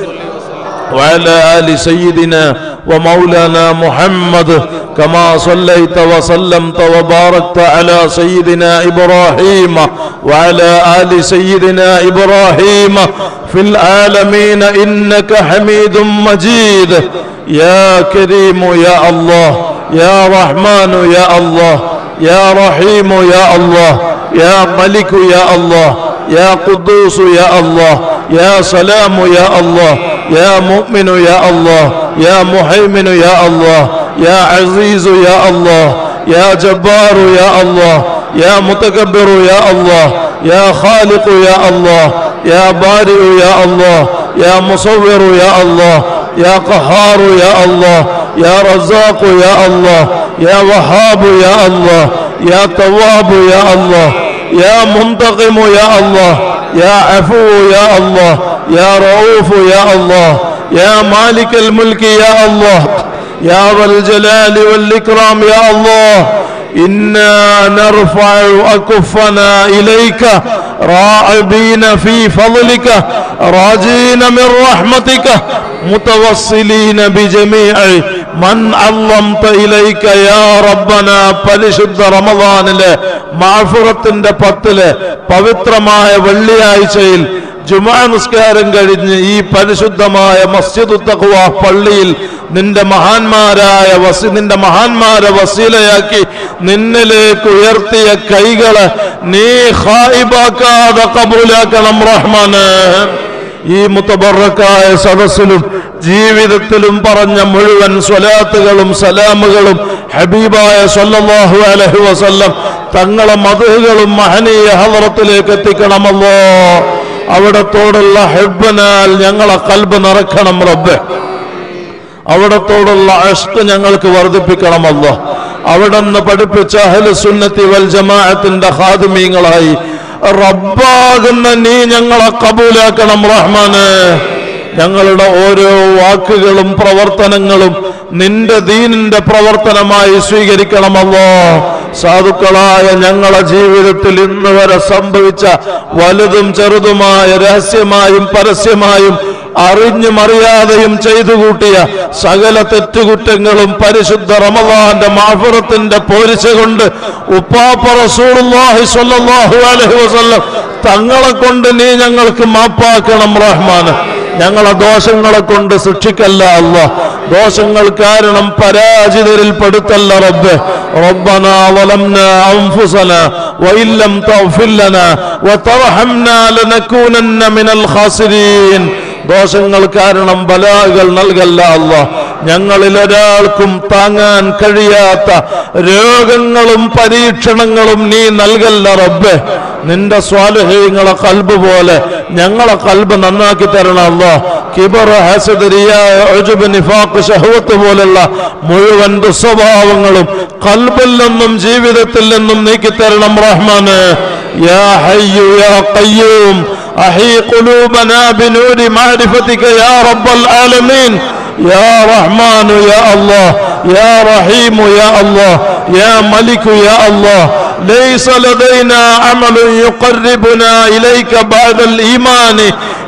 [SPEAKER 1] وعلى آل سيدنا ومولانا محمد كما صليت وسلمت وباركت على سيدنا إبراهيم وعلى آل سيدنا إبراهيم في العالمين إنك حميد مجيد يا كريم يا الله يا رحمن يا الله يا رحيم يا الله يا ملك يا الله يا قدوس يا الله يا سلام يا الله يا مؤمن يا الله يا محيمن يا الله يا عزيز يا الله يا جبار يا الله يا متكبر يا الله يا خالق يا الله يا بارئ يا الله يا مصور يا الله يا قهار يا الله يا رزاق يا الله يا وهاب يا الله يا تواب يا الله يا منتقم يا الله يا عفو يا الله يا رؤوف يا الله يا مالك الملك يا الله يا ذا الجلال والإكرام يا الله إنا نرفع أكفنا إليك راعبين في فضلك راجين من رحمتك متوصلين بجميع من علمت إليك يا ربنا പരിശുദ്ധ റമദാനിലെ മാഫുറത്തിന്റെ പത്തില് പവിത്രമായ വെള്ളിയാഴ്ചയിൽ ജുമാ നിസ്കാരം കഴിഞ്ഞ് ഈ പരിശുദ്ധമായ മസ്ജിദ് തഖ്വ പള്ളിയിൽ നിന്റെ മഹാന്മാരായ വസി നിന്റെ മഹാന്മാരെ വസീലയാക്കി നിന്നിലേക്ക് ഉയർത്തിയ കൈകള് നീ ഹായിബാക്കാതെ കബൂലാക്കണം റഹ്മാന് ഈ മുത്തബറക്കായ സദസ്സിലും ജീവിതത്തിലും പറഞ്ഞ മുഴുവൻ സ്വലാത്തുകളും സലാമുകളും ഹബീബായ സല്ലല്ലാഹു അലൈഹി വസല്ലം തങ്ങളെ മധുകളും മഹനീയ ഹലറത്തിലേക്ക് എത്തിക്കണമല്ലോ അവിടത്തോടുള്ള ഹെബനാൽ ഞങ്ങളെ കൽബ് നിറക്കണം റബ്ബെ അവിടത്തോടുള്ള അഷ്ക് ഞങ്ങൾക്ക് വർദ്ധിപ്പിക്കണമല്ലോ അവിടുന്ന് പഠിപ്പിച്ച അഹ്ലു സുന്നത്തി വൽ ജമാഅത്തിന്റെ ഹാദിമീങ്ങളായി റബ്ബാകുന്ന നീ ഞങ്ങളെ കബൂലാക്കണം റഹ്മാന് ഞങ്ങളുടെ ഓരോ വാക്കുകളും പ്രവർത്തനങ്ങളും നിന്റെ ദീനിന്റെ പ്രവർത്തനമായി സ്വീകരിക്കണമല്ലോ സാധുക്കളായ ഞങ്ങളെ ജീവിതത്തിൽ ഇന്ന് വരെ സംഭവിച്ച വലുതും ചെറുതുമായ രഹസ്യമായും പരസ്യമായും അറിഞ്ഞും അറിയാതെയും ചെയ്തു കൂട്ടിയ സകല തെറ്റുകുറ്റങ്ങളും പരിശുദ്ധ റമദാന്റെ മാഫുറത്തിന്റെ പോരിശ കൊണ്ട് ഉപ്പാപ്പ റസൂലുള്ളാഹി സ്വല്ലല്ലാഹു അലൈഹി വസല്ലം തങ്ങളെ കൊണ്ട് നീ ഞങ്ങൾക്ക് മാപ്പാക്കണം റഹ്മാന് ഞങ്ങളെ ദോഷങ്ങളെ കൊണ്ട് ശിക്ഷിക്കല്ല അല്ല ദോഷങ്ങൾ കാരണം പരാജിതരിൽ പെടുത്തല്ല റബ്ബ് ربنا ظلمنا أنفسنا وإن لم تغفر لنا وترحمنا لنكونن من الخاسرين ദോഷങ്ങൾ കാരണം ബലാകൾ നൽകല്ല അല്ല ഞങ്ങളിൽ ഒരാൾക്കും താങ്ങാൻ കഴിയാത്ത രോഗങ്ങളും പരീക്ഷണങ്ങളും നീ നൽകല്ല റബ്ബെ നിന്റെ സ്വാലഹ്യങ്ങളെ കൽബ് പോലെ ഞങ്ങളെ കൽബ് നന്നാക്കി തരണം അല്ലോ കിബർ ഹസദരിയായ ഒജുബ് നിഫാഖ് ഷഹവത്ത് പോലുള്ള മുഴുവൻ ദുസ്വഭാവങ്ങളും കൽബിൽ നിന്നും ജീവിതത്തിൽ നിന്നും നീക്കിത്തരണം റഹ്മാന് യാ ഹയ്യു യാ ഖയ്യൂം أحي قلوبنا بنور معرفتك يا رب العالمين يا رحمن يا الله يا رحيم يا الله يا ملك يا الله ليس لدينا عمل يقربنا إليك بعد الإيمان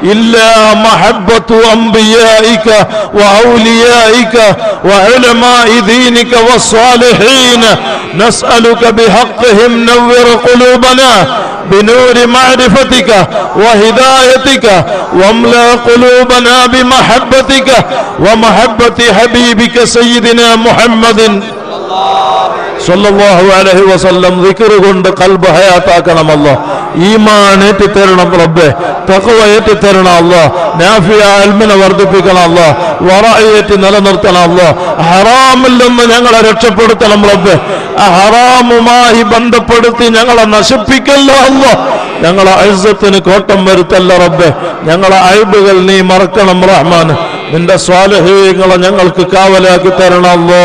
[SPEAKER 2] إلا محبة أنبيائك وأوليائك وعلماء دينك والصالحين نسألك بحقهم نور قلوبنا بنور معرفتك وهدايتك واملا قلوبنا بمحبتك ومحبة حبيبك سيدنا محمد സല്ലല്ലാഹു അലൈഹി വസല്ലം ദിക്ർ കൊണ്ട് കൽബ് ഹയാത്താക്കണമല്ലോ ഈമാൻ ഏറ്റിത്തരണം റബ്ബെ തഖ്വ ഏറ്റിത്തരണം അല്ലോ നാഫിയ അൽമിനെ വർദ്ധിപ്പിക്കണം അല്ലോ വറഅയേറ്റ് നിലനിർത്തണം അല്ലോ ഹറാമിൽ നിന്ന് ഞങ്ങളെ രക്ഷപ്പെടുത്തണം റബ്ബെ ആ ഹറാമുമായി ബന്ധപ്പെടുത്തി ഞങ്ങളെ നശിപ്പിക്കല്ലോ അല്ലോ ഞങ്ങളെ അഴുസത്തിന് കോട്ടം വരുത്തല്ല റബ്ബെ ഞങ്ങളെ അഴിബുകൾ നീ മറക്കണം റഹ്മാൻ നിന്റെ സ്വാലഹീങ്ങളെ ഞങ്ങൾക്ക് കാവലാക്കി തരണമല്ലോ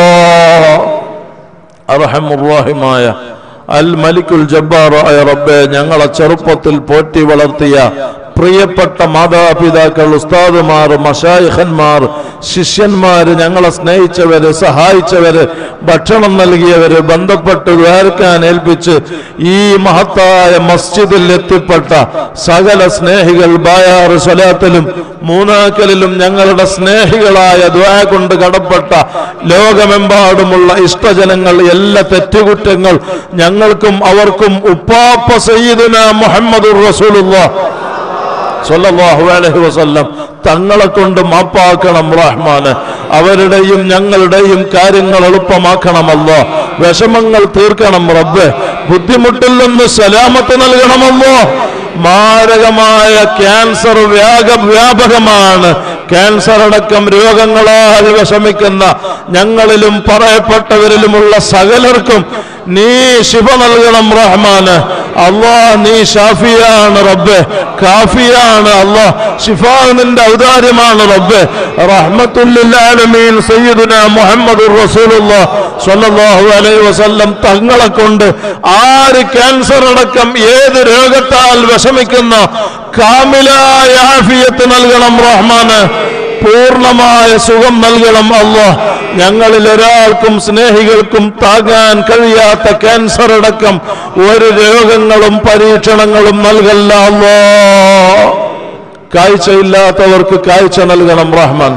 [SPEAKER 2] അർഹമുറാഹിമായ അൽ മലിക്കുൽ ജബ്ബാറായ റബ്ബെ ഞങ്ങളെ ചെറുപ്പത്തിൽ പോറ്റി വളർത്തിയ പ്രിയപ്പെട്ട മാതാപിതാക്കൾ ഉസ്താദുമാർ മഷായിഖന്മാർ ശിഷ്യന്മാര് ഞങ്ങളെ സ്നേഹിച്ചവര് സഹായിച്ചവര് ഭക്ഷണം നൽകിയവര് ബന്ധപ്പെട്ട് വേർക്കാൻ ഏൽപ്പിച്ച് ഈ മഹത്തായ മസ്ജിദിൽ എത്തിപ്പെട്ട സകല സ്നേഹികൾ ബായാറ് സ്വലാത്തിലും മൂന്നാക്കലിലും ഞങ്ങളുടെ സ്നേഹികളായ ദ്വാ കൊണ്ട് കടപ്പെട്ട ലോകമെമ്പാടുമുള്ള ഇഷ്ടജനങ്ങൾ എല്ലാ തെറ്റുകുറ്റങ്ങൾ ഞങ്ങൾക്കും അവർക്കും ഉപ്പാപ്പ സയ്യിദുന മുഹമ്മദ് റസൂലുള്ള സല്ലല്ലാഹു അലൈഹി വസല്ലം തങ്ങളെ കൊണ്ട് മാപ്പാക്കണം റഹ്മാന് അവരുടെയും ഞങ്ങളുടെയും കാര്യങ്ങൾ എളുപ്പമാക്കണമല്ലോ വിഷമങ്ങൾ തീർക്കണം റബ്ബ് ബുദ്ധിമുട്ടിൽ നിന്ന് സലാമത്ത് നൽകണമല്ലോ മാരകമായ ക്യാൻസർ വ്യാപ വ്യാപകമാണ് ക്യാൻസർ അടക്കം രോഗങ്ങളാൽ വിഷമിക്കുന്ന ഞങ്ങളിലും പറയപ്പെട്ടവരിലുമുള്ള സകലർക്കും നീ ശിവ നൽകണം റഹ്മാന് അള്ളാ നീ ഷാഫിയാണ് റബ്ബെ കാഫിയാണ് അള്ളാ ഷിഫ നിന്റെ ഔദാര്യമാണ് റബ്ബെ റഹ്മത്തുല്ലാലമീൻ സയ്യിദുന മുഹമ്മദ് റസൂലുള്ള സ്വല്ലല്ലാഹു അലൈഹി വസല്ലം തങ്ങളെ കൊണ്ട് ആര് ക്യാൻസർ അടക്കം ഏത് രോഗത്താൽ വിഷമിക്കുന്ന കാമിലായ ആഫിയത്ത് നൽകണം റഹ്മാന് പൂർണ്ണമായ സുഖം നൽകണം അല്ലോ ഞങ്ങളിൽ ഒരാൾക്കും സ്നേഹികൾക്കും താങ്ങാൻ കഴിയാത്ത ക്യാൻസർ അടക്കം ഒരു രോഗങ്ങളും പരീക്ഷണങ്ങളും നൽകല്ല അല്ലോ കാഴ്ചയില്ലാത്തവർക്ക് കാഴ്ച നൽകണം റഹ്മാൻ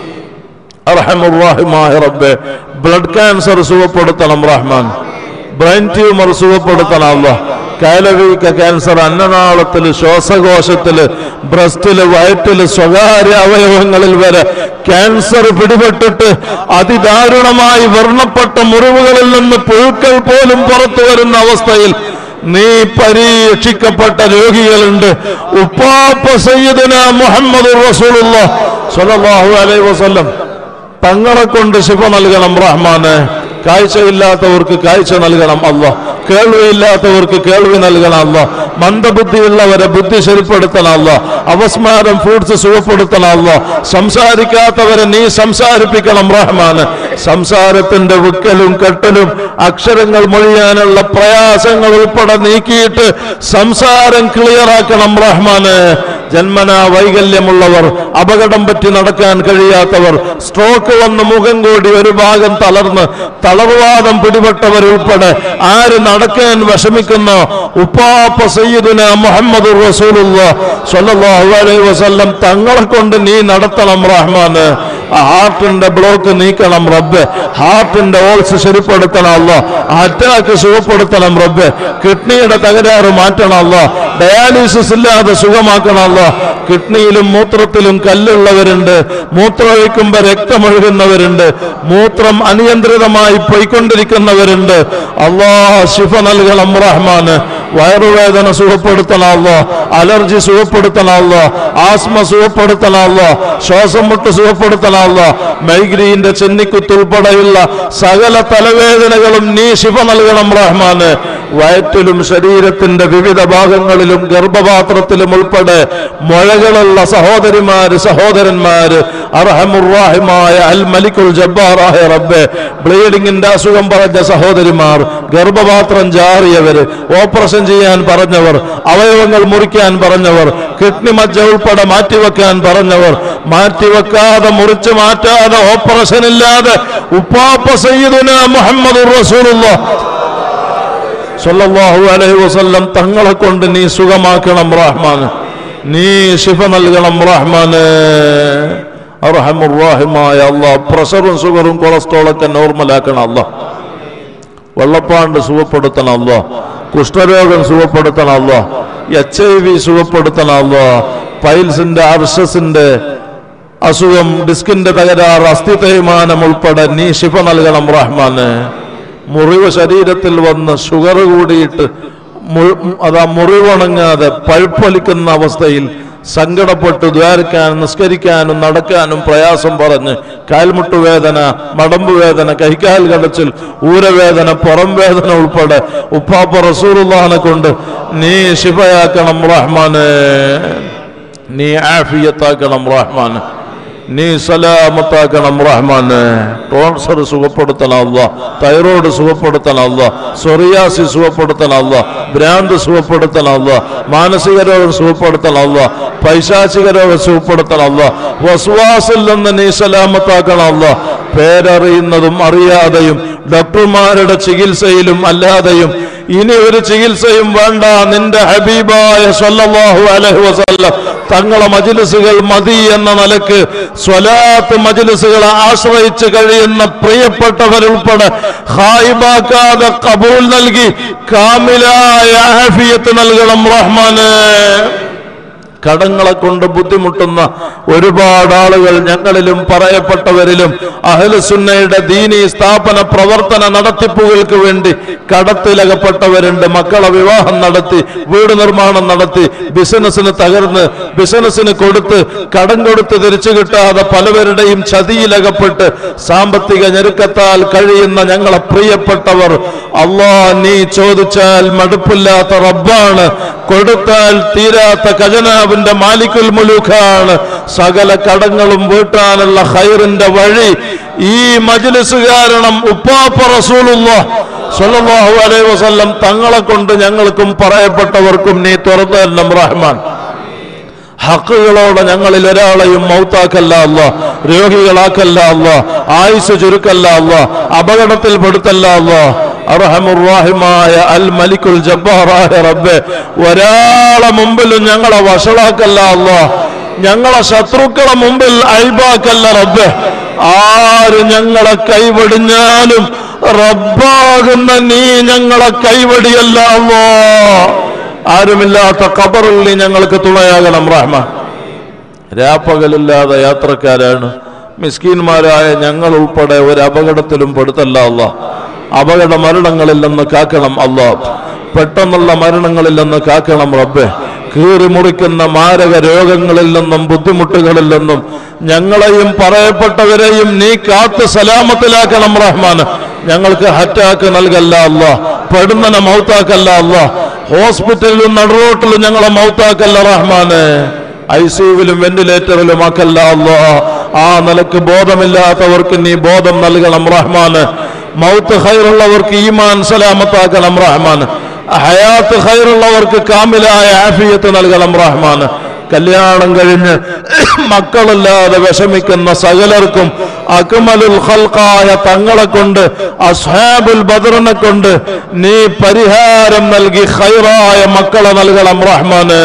[SPEAKER 2] അർഹമുറാഹിമായ റബ്ബെ ബ്ലഡ് ക്യാൻസർ സുഖപ്പെടുത്തണം റഹ്മാൻ ബ്രെയിൻ ട്യൂമർ സുഖപ്പെടുത്തണം അല്ലോ കൈലവീക്ക ക്യാൻസർ അന്നനാളത്തില് ശ്വാസകോശത്തില് ബ്രസ്റ്റില് വയറ്റില് സ്വകാര്യ അവയവങ്ങളിൽ വരെ ക്യാൻസർ പിടിപെട്ടിട്ട് അതിദാരുണമായി വർണ്ണപ്പെട്ട മുറിവുകളിൽ നിന്ന് പുഴുക്കൾ പോലും പുറത്തു വരുന്ന അവസ്ഥയിൽ നീ പരീക്ഷിക്കപ്പെട്ട രോഗികളുണ്ട് ഉപ്പാപ്പ സയ്യിദന മുഹമ്മദ് റസൂലുള്ള സ്വല്ലല്ലാഹു അലൈഹി വസല്ലം തങ്ങളെ കൊണ്ട് ശിവ നൽകണം റഹ്മാന് കാഴ്ചയില്ലാത്തവർക്ക് കാഴ്ച നൽകണം അല്ല കേൾവിയില്ലാത്തവർക്ക് കേൾവി നൽകണം അല്ല മന്ദബുദ്ധിയുള്ളവരെ ബുദ്ധി ശരിപ്പെടുത്തണം അല്ല അവസ്മാരം ഫ്രൂട്ട്സ് സുഖപ്പെടുത്തണം അല്ല സംസാരിക്കാത്തവരെ നീ സംസാരിപ്പിക്കണം റഹ്മാന് സംസാരത്തിന്റെ വിക്കലും കെട്ടലും അക്ഷരങ്ങൾ മൊഴിയാനുള്ള പ്രയാസങ്ങൾ ഉൾപ്പെടെ നീക്കിയിട്ട് സംസാരം ക്ലിയറാക്കണം റഹ്മാന് ജന്മന വൈകല്യമുള്ളവർ അപകടം പറ്റി നടക്കാൻ കഴിയാത്തവർ സ്ട്രോക്ക് വന്ന് മുഖം കൂടി ഒരു ഭാഗം തളർന്ന് തളർവാദം പിടിപെട്ടവർ ഉൾപ്പെടെ ആര് നടക്കാൻ വിഷമിക്കുന്നു ഉപ്പാപ്പ സയ്യിദുന മുഹമ്മദ് റസൂലുള്ള സ്വല്ലല്ലാഹു അലൈഹി വസല്ലം തങ്ങളെ കൊണ്ട് നീ നടത്തണം റഹ്മാന് ഹാർട്ടിന്റെ ബ്ലോക്ക് നീക്കണം റബ്ബ് ഹാർട്ടിന്റെ ഓൾസ് ശരിപ്പെടുത്തണം അല്ലോ അറ്റാക്ക് സുഖപ്പെടുത്തണം റബ്ബ് കിഡ്നിയുടെ തകരാറ് മാറ്റണം അല്ലോ ഡയാലിസിസ് ഇല്ലാതെ സുഖമാക്കണം അല്ലോ കിഡ്നിയിലും മൂത്രത്തിലും കല്ലുള്ളവരുണ്ട് മൂത്രമൊഴിക്കുമ്പോ രക്തമൊഴുകുന്നവരുണ്ട് മൂത്രം അനിയന്ത്രിതമായി പോയിക്കൊണ്ടിരിക്കുന്നവരുണ്ട് അള്ളാ ശിഫ നൽകണം റഹ്മാന് വയറുവേദന സുഖപ്പെടുത്തണം അല്ലോ അലർജി സുഖപ്പെടുത്തണം അല്ലോ ആസ്മ സുഖപ്പെടുത്തണം അല്ലോ ശ്വാസം മുട്ട് സുഖപ്പെടുത്തണം അല്ലോ മൈഗ്രീന്റെ ചെന്നിക്കുത്തുൾപ്പെടെയുള്ള സകല തലവേദനകളും നീ ശിഫ നൽകണം റഹ്മാന് വയറ്റിലും ശരീരത്തിന്റെ വിവിധ ഭാഗങ്ങളിലും ഗർഭപാത്രത്തിലും ഉൾപ്പെടെ മുഴകളുള്ള സഹോദരിമാര് സഹോദരന്മാര് അർഹമുറാഹിമായ അൽ മലിക്കുൽ ജബ്ബാറായ റബ്ബെ ബ്ലീഡിങ്ങിന്റെ അസുഖം പറഞ്ഞ സഹോദരിമാർ ഗർഭപാത്രം ജാറിയവര് ഓപ്പറേഷൻ ചെയ്യാൻ പറഞ്ഞവർ അവയവങ്ങൾ മുറിക്കാൻ പറഞ്ഞവർ കിഡ്നി മജ്ജ ഉൾപ്പെടെ മാറ്റിവെക്കാൻ പറഞ്ഞവർ മാറ്റിവെക്കാതെ മുറിച്ച് മാറ്റാതെ ഓപ്പറേഷൻ ഇല്ലാതെ ഉപ്പാപ്പ സയ്യിദുന മുഹമ്മദ് റസൂലുള്ള സല്ലല്ലാഹു അലൈഹി വസല്ലം തങ്ങളെ കൊണ്ട് നീ സുഖമാക്കണം റഹ്മാൻ നീ ശിഫ നൽകണം റഹ്മാന് അർഹമുറാഹിമായ അള്ളാഹ് പ്രഷറും ഷുഗറും കൊളസ്ട്രോളൊക്കെ നോർമലാക്കണം അള്ളാഹ് വെള്ളപ്പാണ്ട് സുഖപ്പെടുത്തണം അല്ലോ കുഷ്ഠരോഗം സുഖപ്പെടുത്തണം അല്ലോ എച്ച് ഐ വി സുഖപ്പെടുത്തണം അല്ലോ പൈൽസിന്റെ അർഷസിന്റെ അസുഖം ഡിസ്കിന്റെ തകരാറ് അസ്ഥി തേയ്മാനം ഉൾപ്പെടെ നീ ശിഫ നൽകണം റഹ്മാന് മുറിവ് ശരീരത്തിൽ വന്ന് ഷുഗർ കൂടിയിട്ട് മു- അതാ മുറിവുണങ്ങാതെ പഴുപ്പൊലിക്കുന്ന അവസ്ഥയിൽ സങ്കടപ്പെട്ട് ദ്വാരിക്കാനും നിസ്കരിക്കാനും നടക്കാനും പ്രയാസം പറഞ്ഞ് കാൽമുട്ട് വേദന മടമ്പ് വേദന കൈക്കാൽ കടച്ചിൽ ഊരവേദന പുറം വേദന ഉൾപ്പെടെ ഉപ്പാപ്പ റസൂറുല്ലാനെ കൊണ്ട് നീ ശിഫയാക്കണം റഹ്മാന് നീ ആഫിയത്താക്കണം റഹ്മാന് നീ സലാമത്താക്കണം റഹ്മാന് ടോൺസർ സുഖപ്പെടുത്തണം അല്ല തൈറോയ്ഡ് സുഖപ്പെടുത്തണം അല്ല സൊറിയാസി സുഖപ്പെടുത്തണം അല്ല ഭ്രാന്ത് സുഖപ്പെടുത്തണം അല്ല മാനസിക രോഗം സുഖപ്പെടുത്തണം അല്ല പൈശാചിക രോഗം സുഖപ്പെടുത്തണം അല്ല വസ്വാസിൽ നിന്ന് നീ സലാമത്താക്കണം അല്ല പേരറിയുന്നതും അറിയാതെയും ഡോക്ടർമാരുടെ ചികിത്സയിലും അല്ലാതെയും ഇനി ഒരു ചികിത്സയും വേണ്ട നിന്റെ ഹബീബായ സല്ലല്ലാഹു അലൈഹി വസല്ലം തങ്ങളെ മജിലിസുകൾ മതി എന്ന നിലക്ക് സ്വലാത്ത് മജിലിസുകളെ ആശ്രയിച്ച് കഴിയുന്ന പ്രിയപ്പെട്ടവരുൾപ്പെടെ ഹായിബാക്കാതെ കബൂൽ നൽകി കാമിലായ ആഫിയത്ത് നൽകണം റഹ്മാന് കടങ്ങളെ കൊണ്ട് ബുദ്ധിമുട്ടുന്ന ഒരുപാട് ആളുകൾ ഞങ്ങളിലും പറയപ്പെട്ടവരിലും അഹ്ലുസുന്നയുടെ ദീനീ സ്ഥാപന പ്രവർത്തന നടത്തിപ്പുകൾക്ക് വേണ്ടി കടത്തിലകപ്പെട്ടവരുണ്ട് മക്കളെ വിവാഹം നടത്തി വീട് നിർമ്മാണം നടത്തി ബിസിനസ്സിന് തകർന്ന് ബിസിനസ്സിന് കൊടുത്ത് കടം കൊടുത്ത് തിരിച്ചു കിട്ടാതെ പലവരുടെയും ചതിയിലകപ്പെട്ട് സാമ്പത്തിക ഞെരുക്കത്താൽ കഴിയുന്ന ഞങ്ങളെ പ്രിയപ്പെട്ടവർ അള്ളാ നീ ചോദിച്ചാൽ മടുപ്പില്ലാത്ത റബ്ബാണ് കൊടുത്താൽ തീരാത്ത ഖജനാവിന്റെ മാലിക്കുൽ മുലൂഖാണ് സകല കടങ്ങളും വീട്ടാനുള്ള ഹൈറിന്റെ വഴി ഈ മജ്ലിസ് കാരണം ഉപ്പാപ്പ റസൂലുള്ള സല്ലല്ലാഹു അലൈഹി വസല്ലം തങ്ങളെ കൊണ്ട് ഞങ്ങൾക്കും പറയപ്പെട്ടവർക്കും നീ തുറന്നു തരണം റഹ്മാൻ ഹക്കുകളോടെ ഞങ്ങളിൽ ഒരാളെയും മൗത്താക്കല്ല അല്ല രോഗികളാക്കല്ല അല്ല ആയുസ് ചുരുക്കല്ല അല്ല അപകടത്തിൽ പെടുത്തല്ല അല്ല അർഹമുറാഹിമായ അൽ മലിക്കുൽ ജബ്ബാറായ റബ്ബെ ഒരാളെ മുമ്പിലും ഞങ്ങളെ വഷളാക്കല്ല അല്ല ഞങ്ങളെ ശത്രുക്കളെ മുമ്പിൽ അൽബാക്കല്ല റബ്ബെ ആര് ഞങ്ങളെ കൈവടിഞ്ഞാലും റബ്ബാകുന്ന നീ ഞങ്ങളെ കൈവടിയല്ല അല്ലോ ആരുമില്ലാത്ത ഖബറിൽ നീ ഞങ്ങൾക്ക് തുണയാകണം റഹ്മാൻ രാപ്പകലില്ലാതെ യാത്രക്കാരാണ് മിസ്കീന്മാരായ ഞങ്ങൾ ഉൾപ്പെടെ ഒരു അപകടത്തിലും പെടുത്തല്ല അല്ല അപകട മരണങ്ങളിൽ നിന്ന് കാക്കണം അല്ല പെട്ടെന്നുള്ള മരണങ്ങളിൽ നിന്ന് കാക്കണം റബ്ബെ കീറി മുറിക്കുന്ന മാരക രോഗങ്ങളിൽ നിന്നും ബുദ്ധിമുട്ടുകളിൽ നിന്നും ഞങ്ങളെയും പറയപ്പെട്ടവരെയും നീ കാത്ത് സലാമത്തിലാക്കണം റഹ്മാൻ ഞങ്ങൾക്ക് ഹറ്റാക്ക് നൽകല്ല അല്ല പെടുന്നനെ മൗത്താക്കല്ല അല്ല ഹോസ്പിറ്റലിലും നടുറോട്ടിലും ഞങ്ങളെ മൗത്താക്കല്ല റഹ്മാന് ഐ സിയുവിലും വെന്റിലേറ്ററിലും ആക്കല്ല അല്ല ആ നിലക്ക് ബോധമില്ലാത്തവർക്ക് നീ ബോധം നൽകണം റഹ്മാന് മൗത്ത് ഹൈറുള്ളവർക്ക് ഈമാൻ സലാമത്താക്കണം റഹ്മാൻ ഹയാത്ത് ഹൈറുള്ളവർക്ക് കാമിലായ ആഫിയത്ത് നൽകണം റഹ്മാൻ കല്യാണം കഴിഞ്ഞ് മക്കളില്ലാതെ വിഷമിക്കുന്ന സകലർക്കും അക്മലുൽ ഖൽഖായ തങ്ങളെ കൊണ്ട് അസ്ഹാബുൽ ബദറിനെ കൊണ്ട് നീ പരിഹാരം നൽകി ഖൈറായ മക്കളെ നൽകണം റഹ്മാന്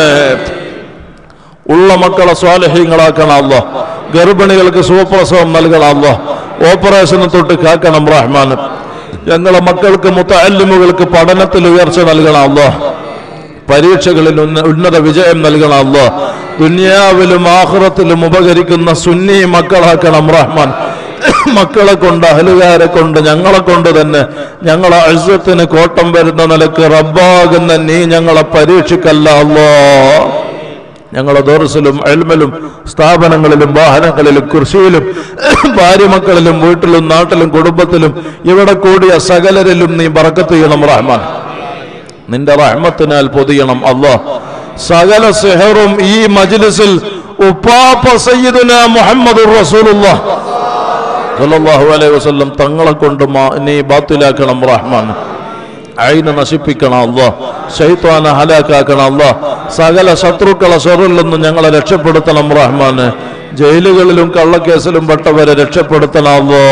[SPEAKER 2] ഉള്ള മക്കളെ സ്വാലഹ്യങ്ങളാക്കണം അല്ലോ ഗർഭിണികൾക്ക് സുഖപ്രസവം നൽകണം അല്ലോ ഓപ്പറേഷന് തൊട്ട് കാക്കണം റഹ്മാൻ ഞങ്ങളെ മക്കൾക്ക് മുത്തല്ലിമുകൾക്ക് പഠനത്തിൽ ഉയർച്ച നൽകണം അല്ലോ പരീക്ഷകളിൽ ഉന്ന- ഉന്നത വിജയം നൽകണം അല്ലോ ദുനിയാവിലും ആഹ്റത്തിലും ഉപകരിക്കുന്ന സുന്നി മക്കളാക്കണം റഹ്മാൻ മക്കളെ കൊണ്ട് അഹലുകാരെ കൊണ്ട് ഞങ്ങളെ കൊണ്ട് തന്നെ ഞങ്ങളെ അഴുസത്തിന് കോട്ടം വരുന്ന നിലക്ക് റബ്ബാകുന്ന നീ ഞങ്ങളെ പരീക്ഷിക്കല്ല അല്ലോ ഞങ്ങളെ ദോറസിലും എൽമലും സ്ഥാപനങ്ങളിലും വാഹനങ്ങളിലും കൃഷിയിലും ഭാര്യമക്കളിലും വീട്ടിലും നാട്ടിലും കുടുംബത്തിലും ഇവിടെ കൂടിയ സകലരിലും നീ ബറക്കത്ത് ചെയ്യണം റഹ്മാൻ നിന്റെ റഹ്മത്തിനാൽ പൊതിയണം അല്ലാ സകല സെഹറും ഈ മജ്ലിസിൽ ഉപ്പാപ്പ സയ്യിദുന മുഹമ്മദ് റസൂലുള്ളാഹ് സല്ലല്ലാഹു അലൈഹി വസല്ലം തങ്ങളെ കൊണ്ട് മാ- നീ ബാത്തിലാക്കണം റഹ്മാൻ അയിനെ നശിപ്പിക്കണം അല്ലോ ശൈത്വാനെ ഹലാക്കാക്കണം അല്ലോ സകല ശത്രുക്കളെ ഷറിൽ നിന്നും ഞങ്ങളെ രക്ഷപ്പെടുത്തണം റഹ്മാന് ജയിലുകളിലും കള്ളക്കേസിലും പെട്ടവരെ രക്ഷപ്പെടുത്തണം അല്ലോ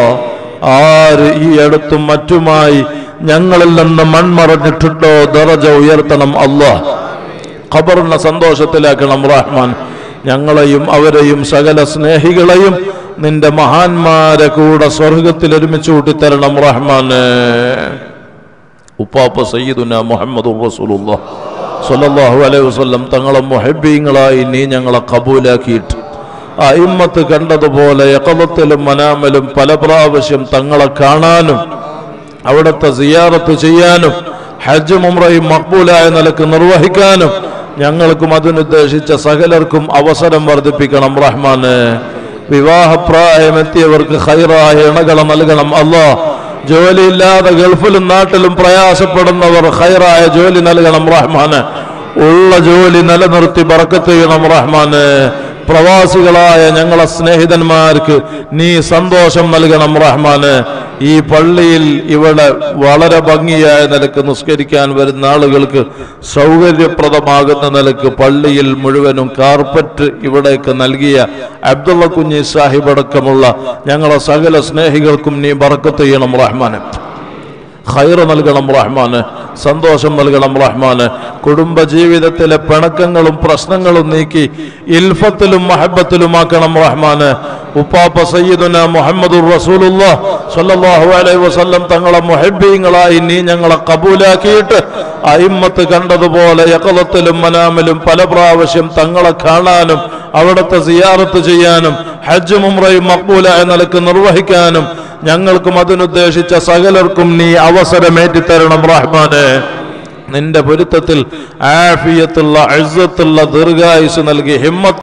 [SPEAKER 2] ആര് ഈ അടുത്തും മറ്റുമായി ഞങ്ങളിൽ നിന്ന് മൺമറഞ്ഞിട്ടുണ്ടോ ദറജ ഉയർത്തണം അല്ലോ ഖബറിനെ സന്തോഷത്തിലാക്കണം റഹ്മാൻ ഞങ്ങളെയും അവരെയും സകല സ്നേഹികളെയും നിന്റെ മഹാന്മാരെ കൂടെ സ്വർഗത്തിൽ ഒരുമിച്ച് കൂട്ടിത്തരണം റഹ്മാന് ഉപ്പാപ്പ സയ്യിദുന മുഹമ്മദ് റസൂലുള്ള സല്ലല്ലാഹു അലൈഹി വസല്ലം തങ്ങളെ മുഹബ്ബീങ്ങളായി നീ ഞങ്ങളെ കബൂലാക്കിയിട്ട് ആ ഇമ്മത്ത് കണ്ടതുപോലെ യക്കലത്തിലും മനാമലും പല പ്രാവശ്യം തങ്ങളെ കാണാനും അവിടുത്തെ സിയാറത്ത് ചെയ്യാനും ഹജ്ജ് മുംറയും മക്ബൂലായ നിലക്ക് നിർവഹിക്കാനും ഞങ്ങൾക്കും അതിനുദ്ദേശിച്ച സകലർക്കും അവസരം വർദ്ധിപ്പിക്കണം റഹ്മാന് വിവാഹപ്രായമെത്തിയവർക്ക് ഹൈറായ ഇണകളെ നൽകണം അല്ലാ ജോലിയില്ലാതെ ഗൾഫിലും നാട്ടിലും പ്രയാസപ്പെടുന്നവർ ഹൈറായ ജോലി നൽകണം റഹ്മാന് ഉള്ള ജോലി നിലനിർത്തി ബറക്കത്ത് ചെയ്യണം റഹ്മാന് പ്രവാസികളായ ഞങ്ങളെ സ്നേഹിതന്മാർക്ക് നീ സന്തോഷം നൽകണം റഹ്മാന് ഈ പള്ളിയിൽ ഇവിടെ വളരെ ഭംഗിയായ നിലക്ക് നിസ്കരിക്കാൻ വരുന്ന ആളുകൾക്ക് സൗകര്യപ്രദമാകുന്ന നിലക്ക് പള്ളിയിൽ മുഴുവനും കാർപ്പറ്റ് ഇവിടേക്ക് നൽകിയ അബ്ദുള്ള കുഞ്ഞി സാഹിബ് അടക്കമുള്ള ഞങ്ങളെ സകല സ്നേഹികൾക്കും നീ ബറക്കത്ത് ചെയ്യണം റഹ്മാന് ഖൈറ് നൽകണം റഹ്മാന് സന്തോഷം നൽകണം റഹ്മാന് കുടുംബ ജീവിതത്തിലെ പിണക്കങ്ങളും പ്രശ്നങ്ങളും നീക്കി ഇൽഫത്തിലും മഹബത്തിലുമാക്കണം റഹ്മാന് ഉപ്പാപ്പ സയ്യിദുന മുഹമ്മദുർ റസൂലുള്ള സല്ലല്ലാഹു അലൈഹി വസല്ലം തങ്ങളെ മുഹബ്ബീങ്ങളായി നീ ഞങ്ങളെ കബൂലാക്കിയിട്ട് അയിമ്മത്ത് കണ്ടതുപോലെ യക്കലത്തിലും മനാമിലും പല പ്രാവശ്യം തങ്ങളെ കാണാനും അവിടുത്തെ സിയാറത്ത് ചെയ്യാനും ഹജ്ജ് മുംറയും മക്ബൂലായ നിലക്ക് നിർവഹിക്കാനും ഞങ്ങൾക്കും അതിനുദ്ദേശിച്ച സകലർക്കും നീ അവസരമേറ്റി തരണം റഹ്മാനെ നിന്റെ പൊരുത്തത്തിൽ ആഫിയത്തുള്ള അഴ്സത്തുള്ള ദീർഘായുസ് നൽകി ഹിമ്മത്ത്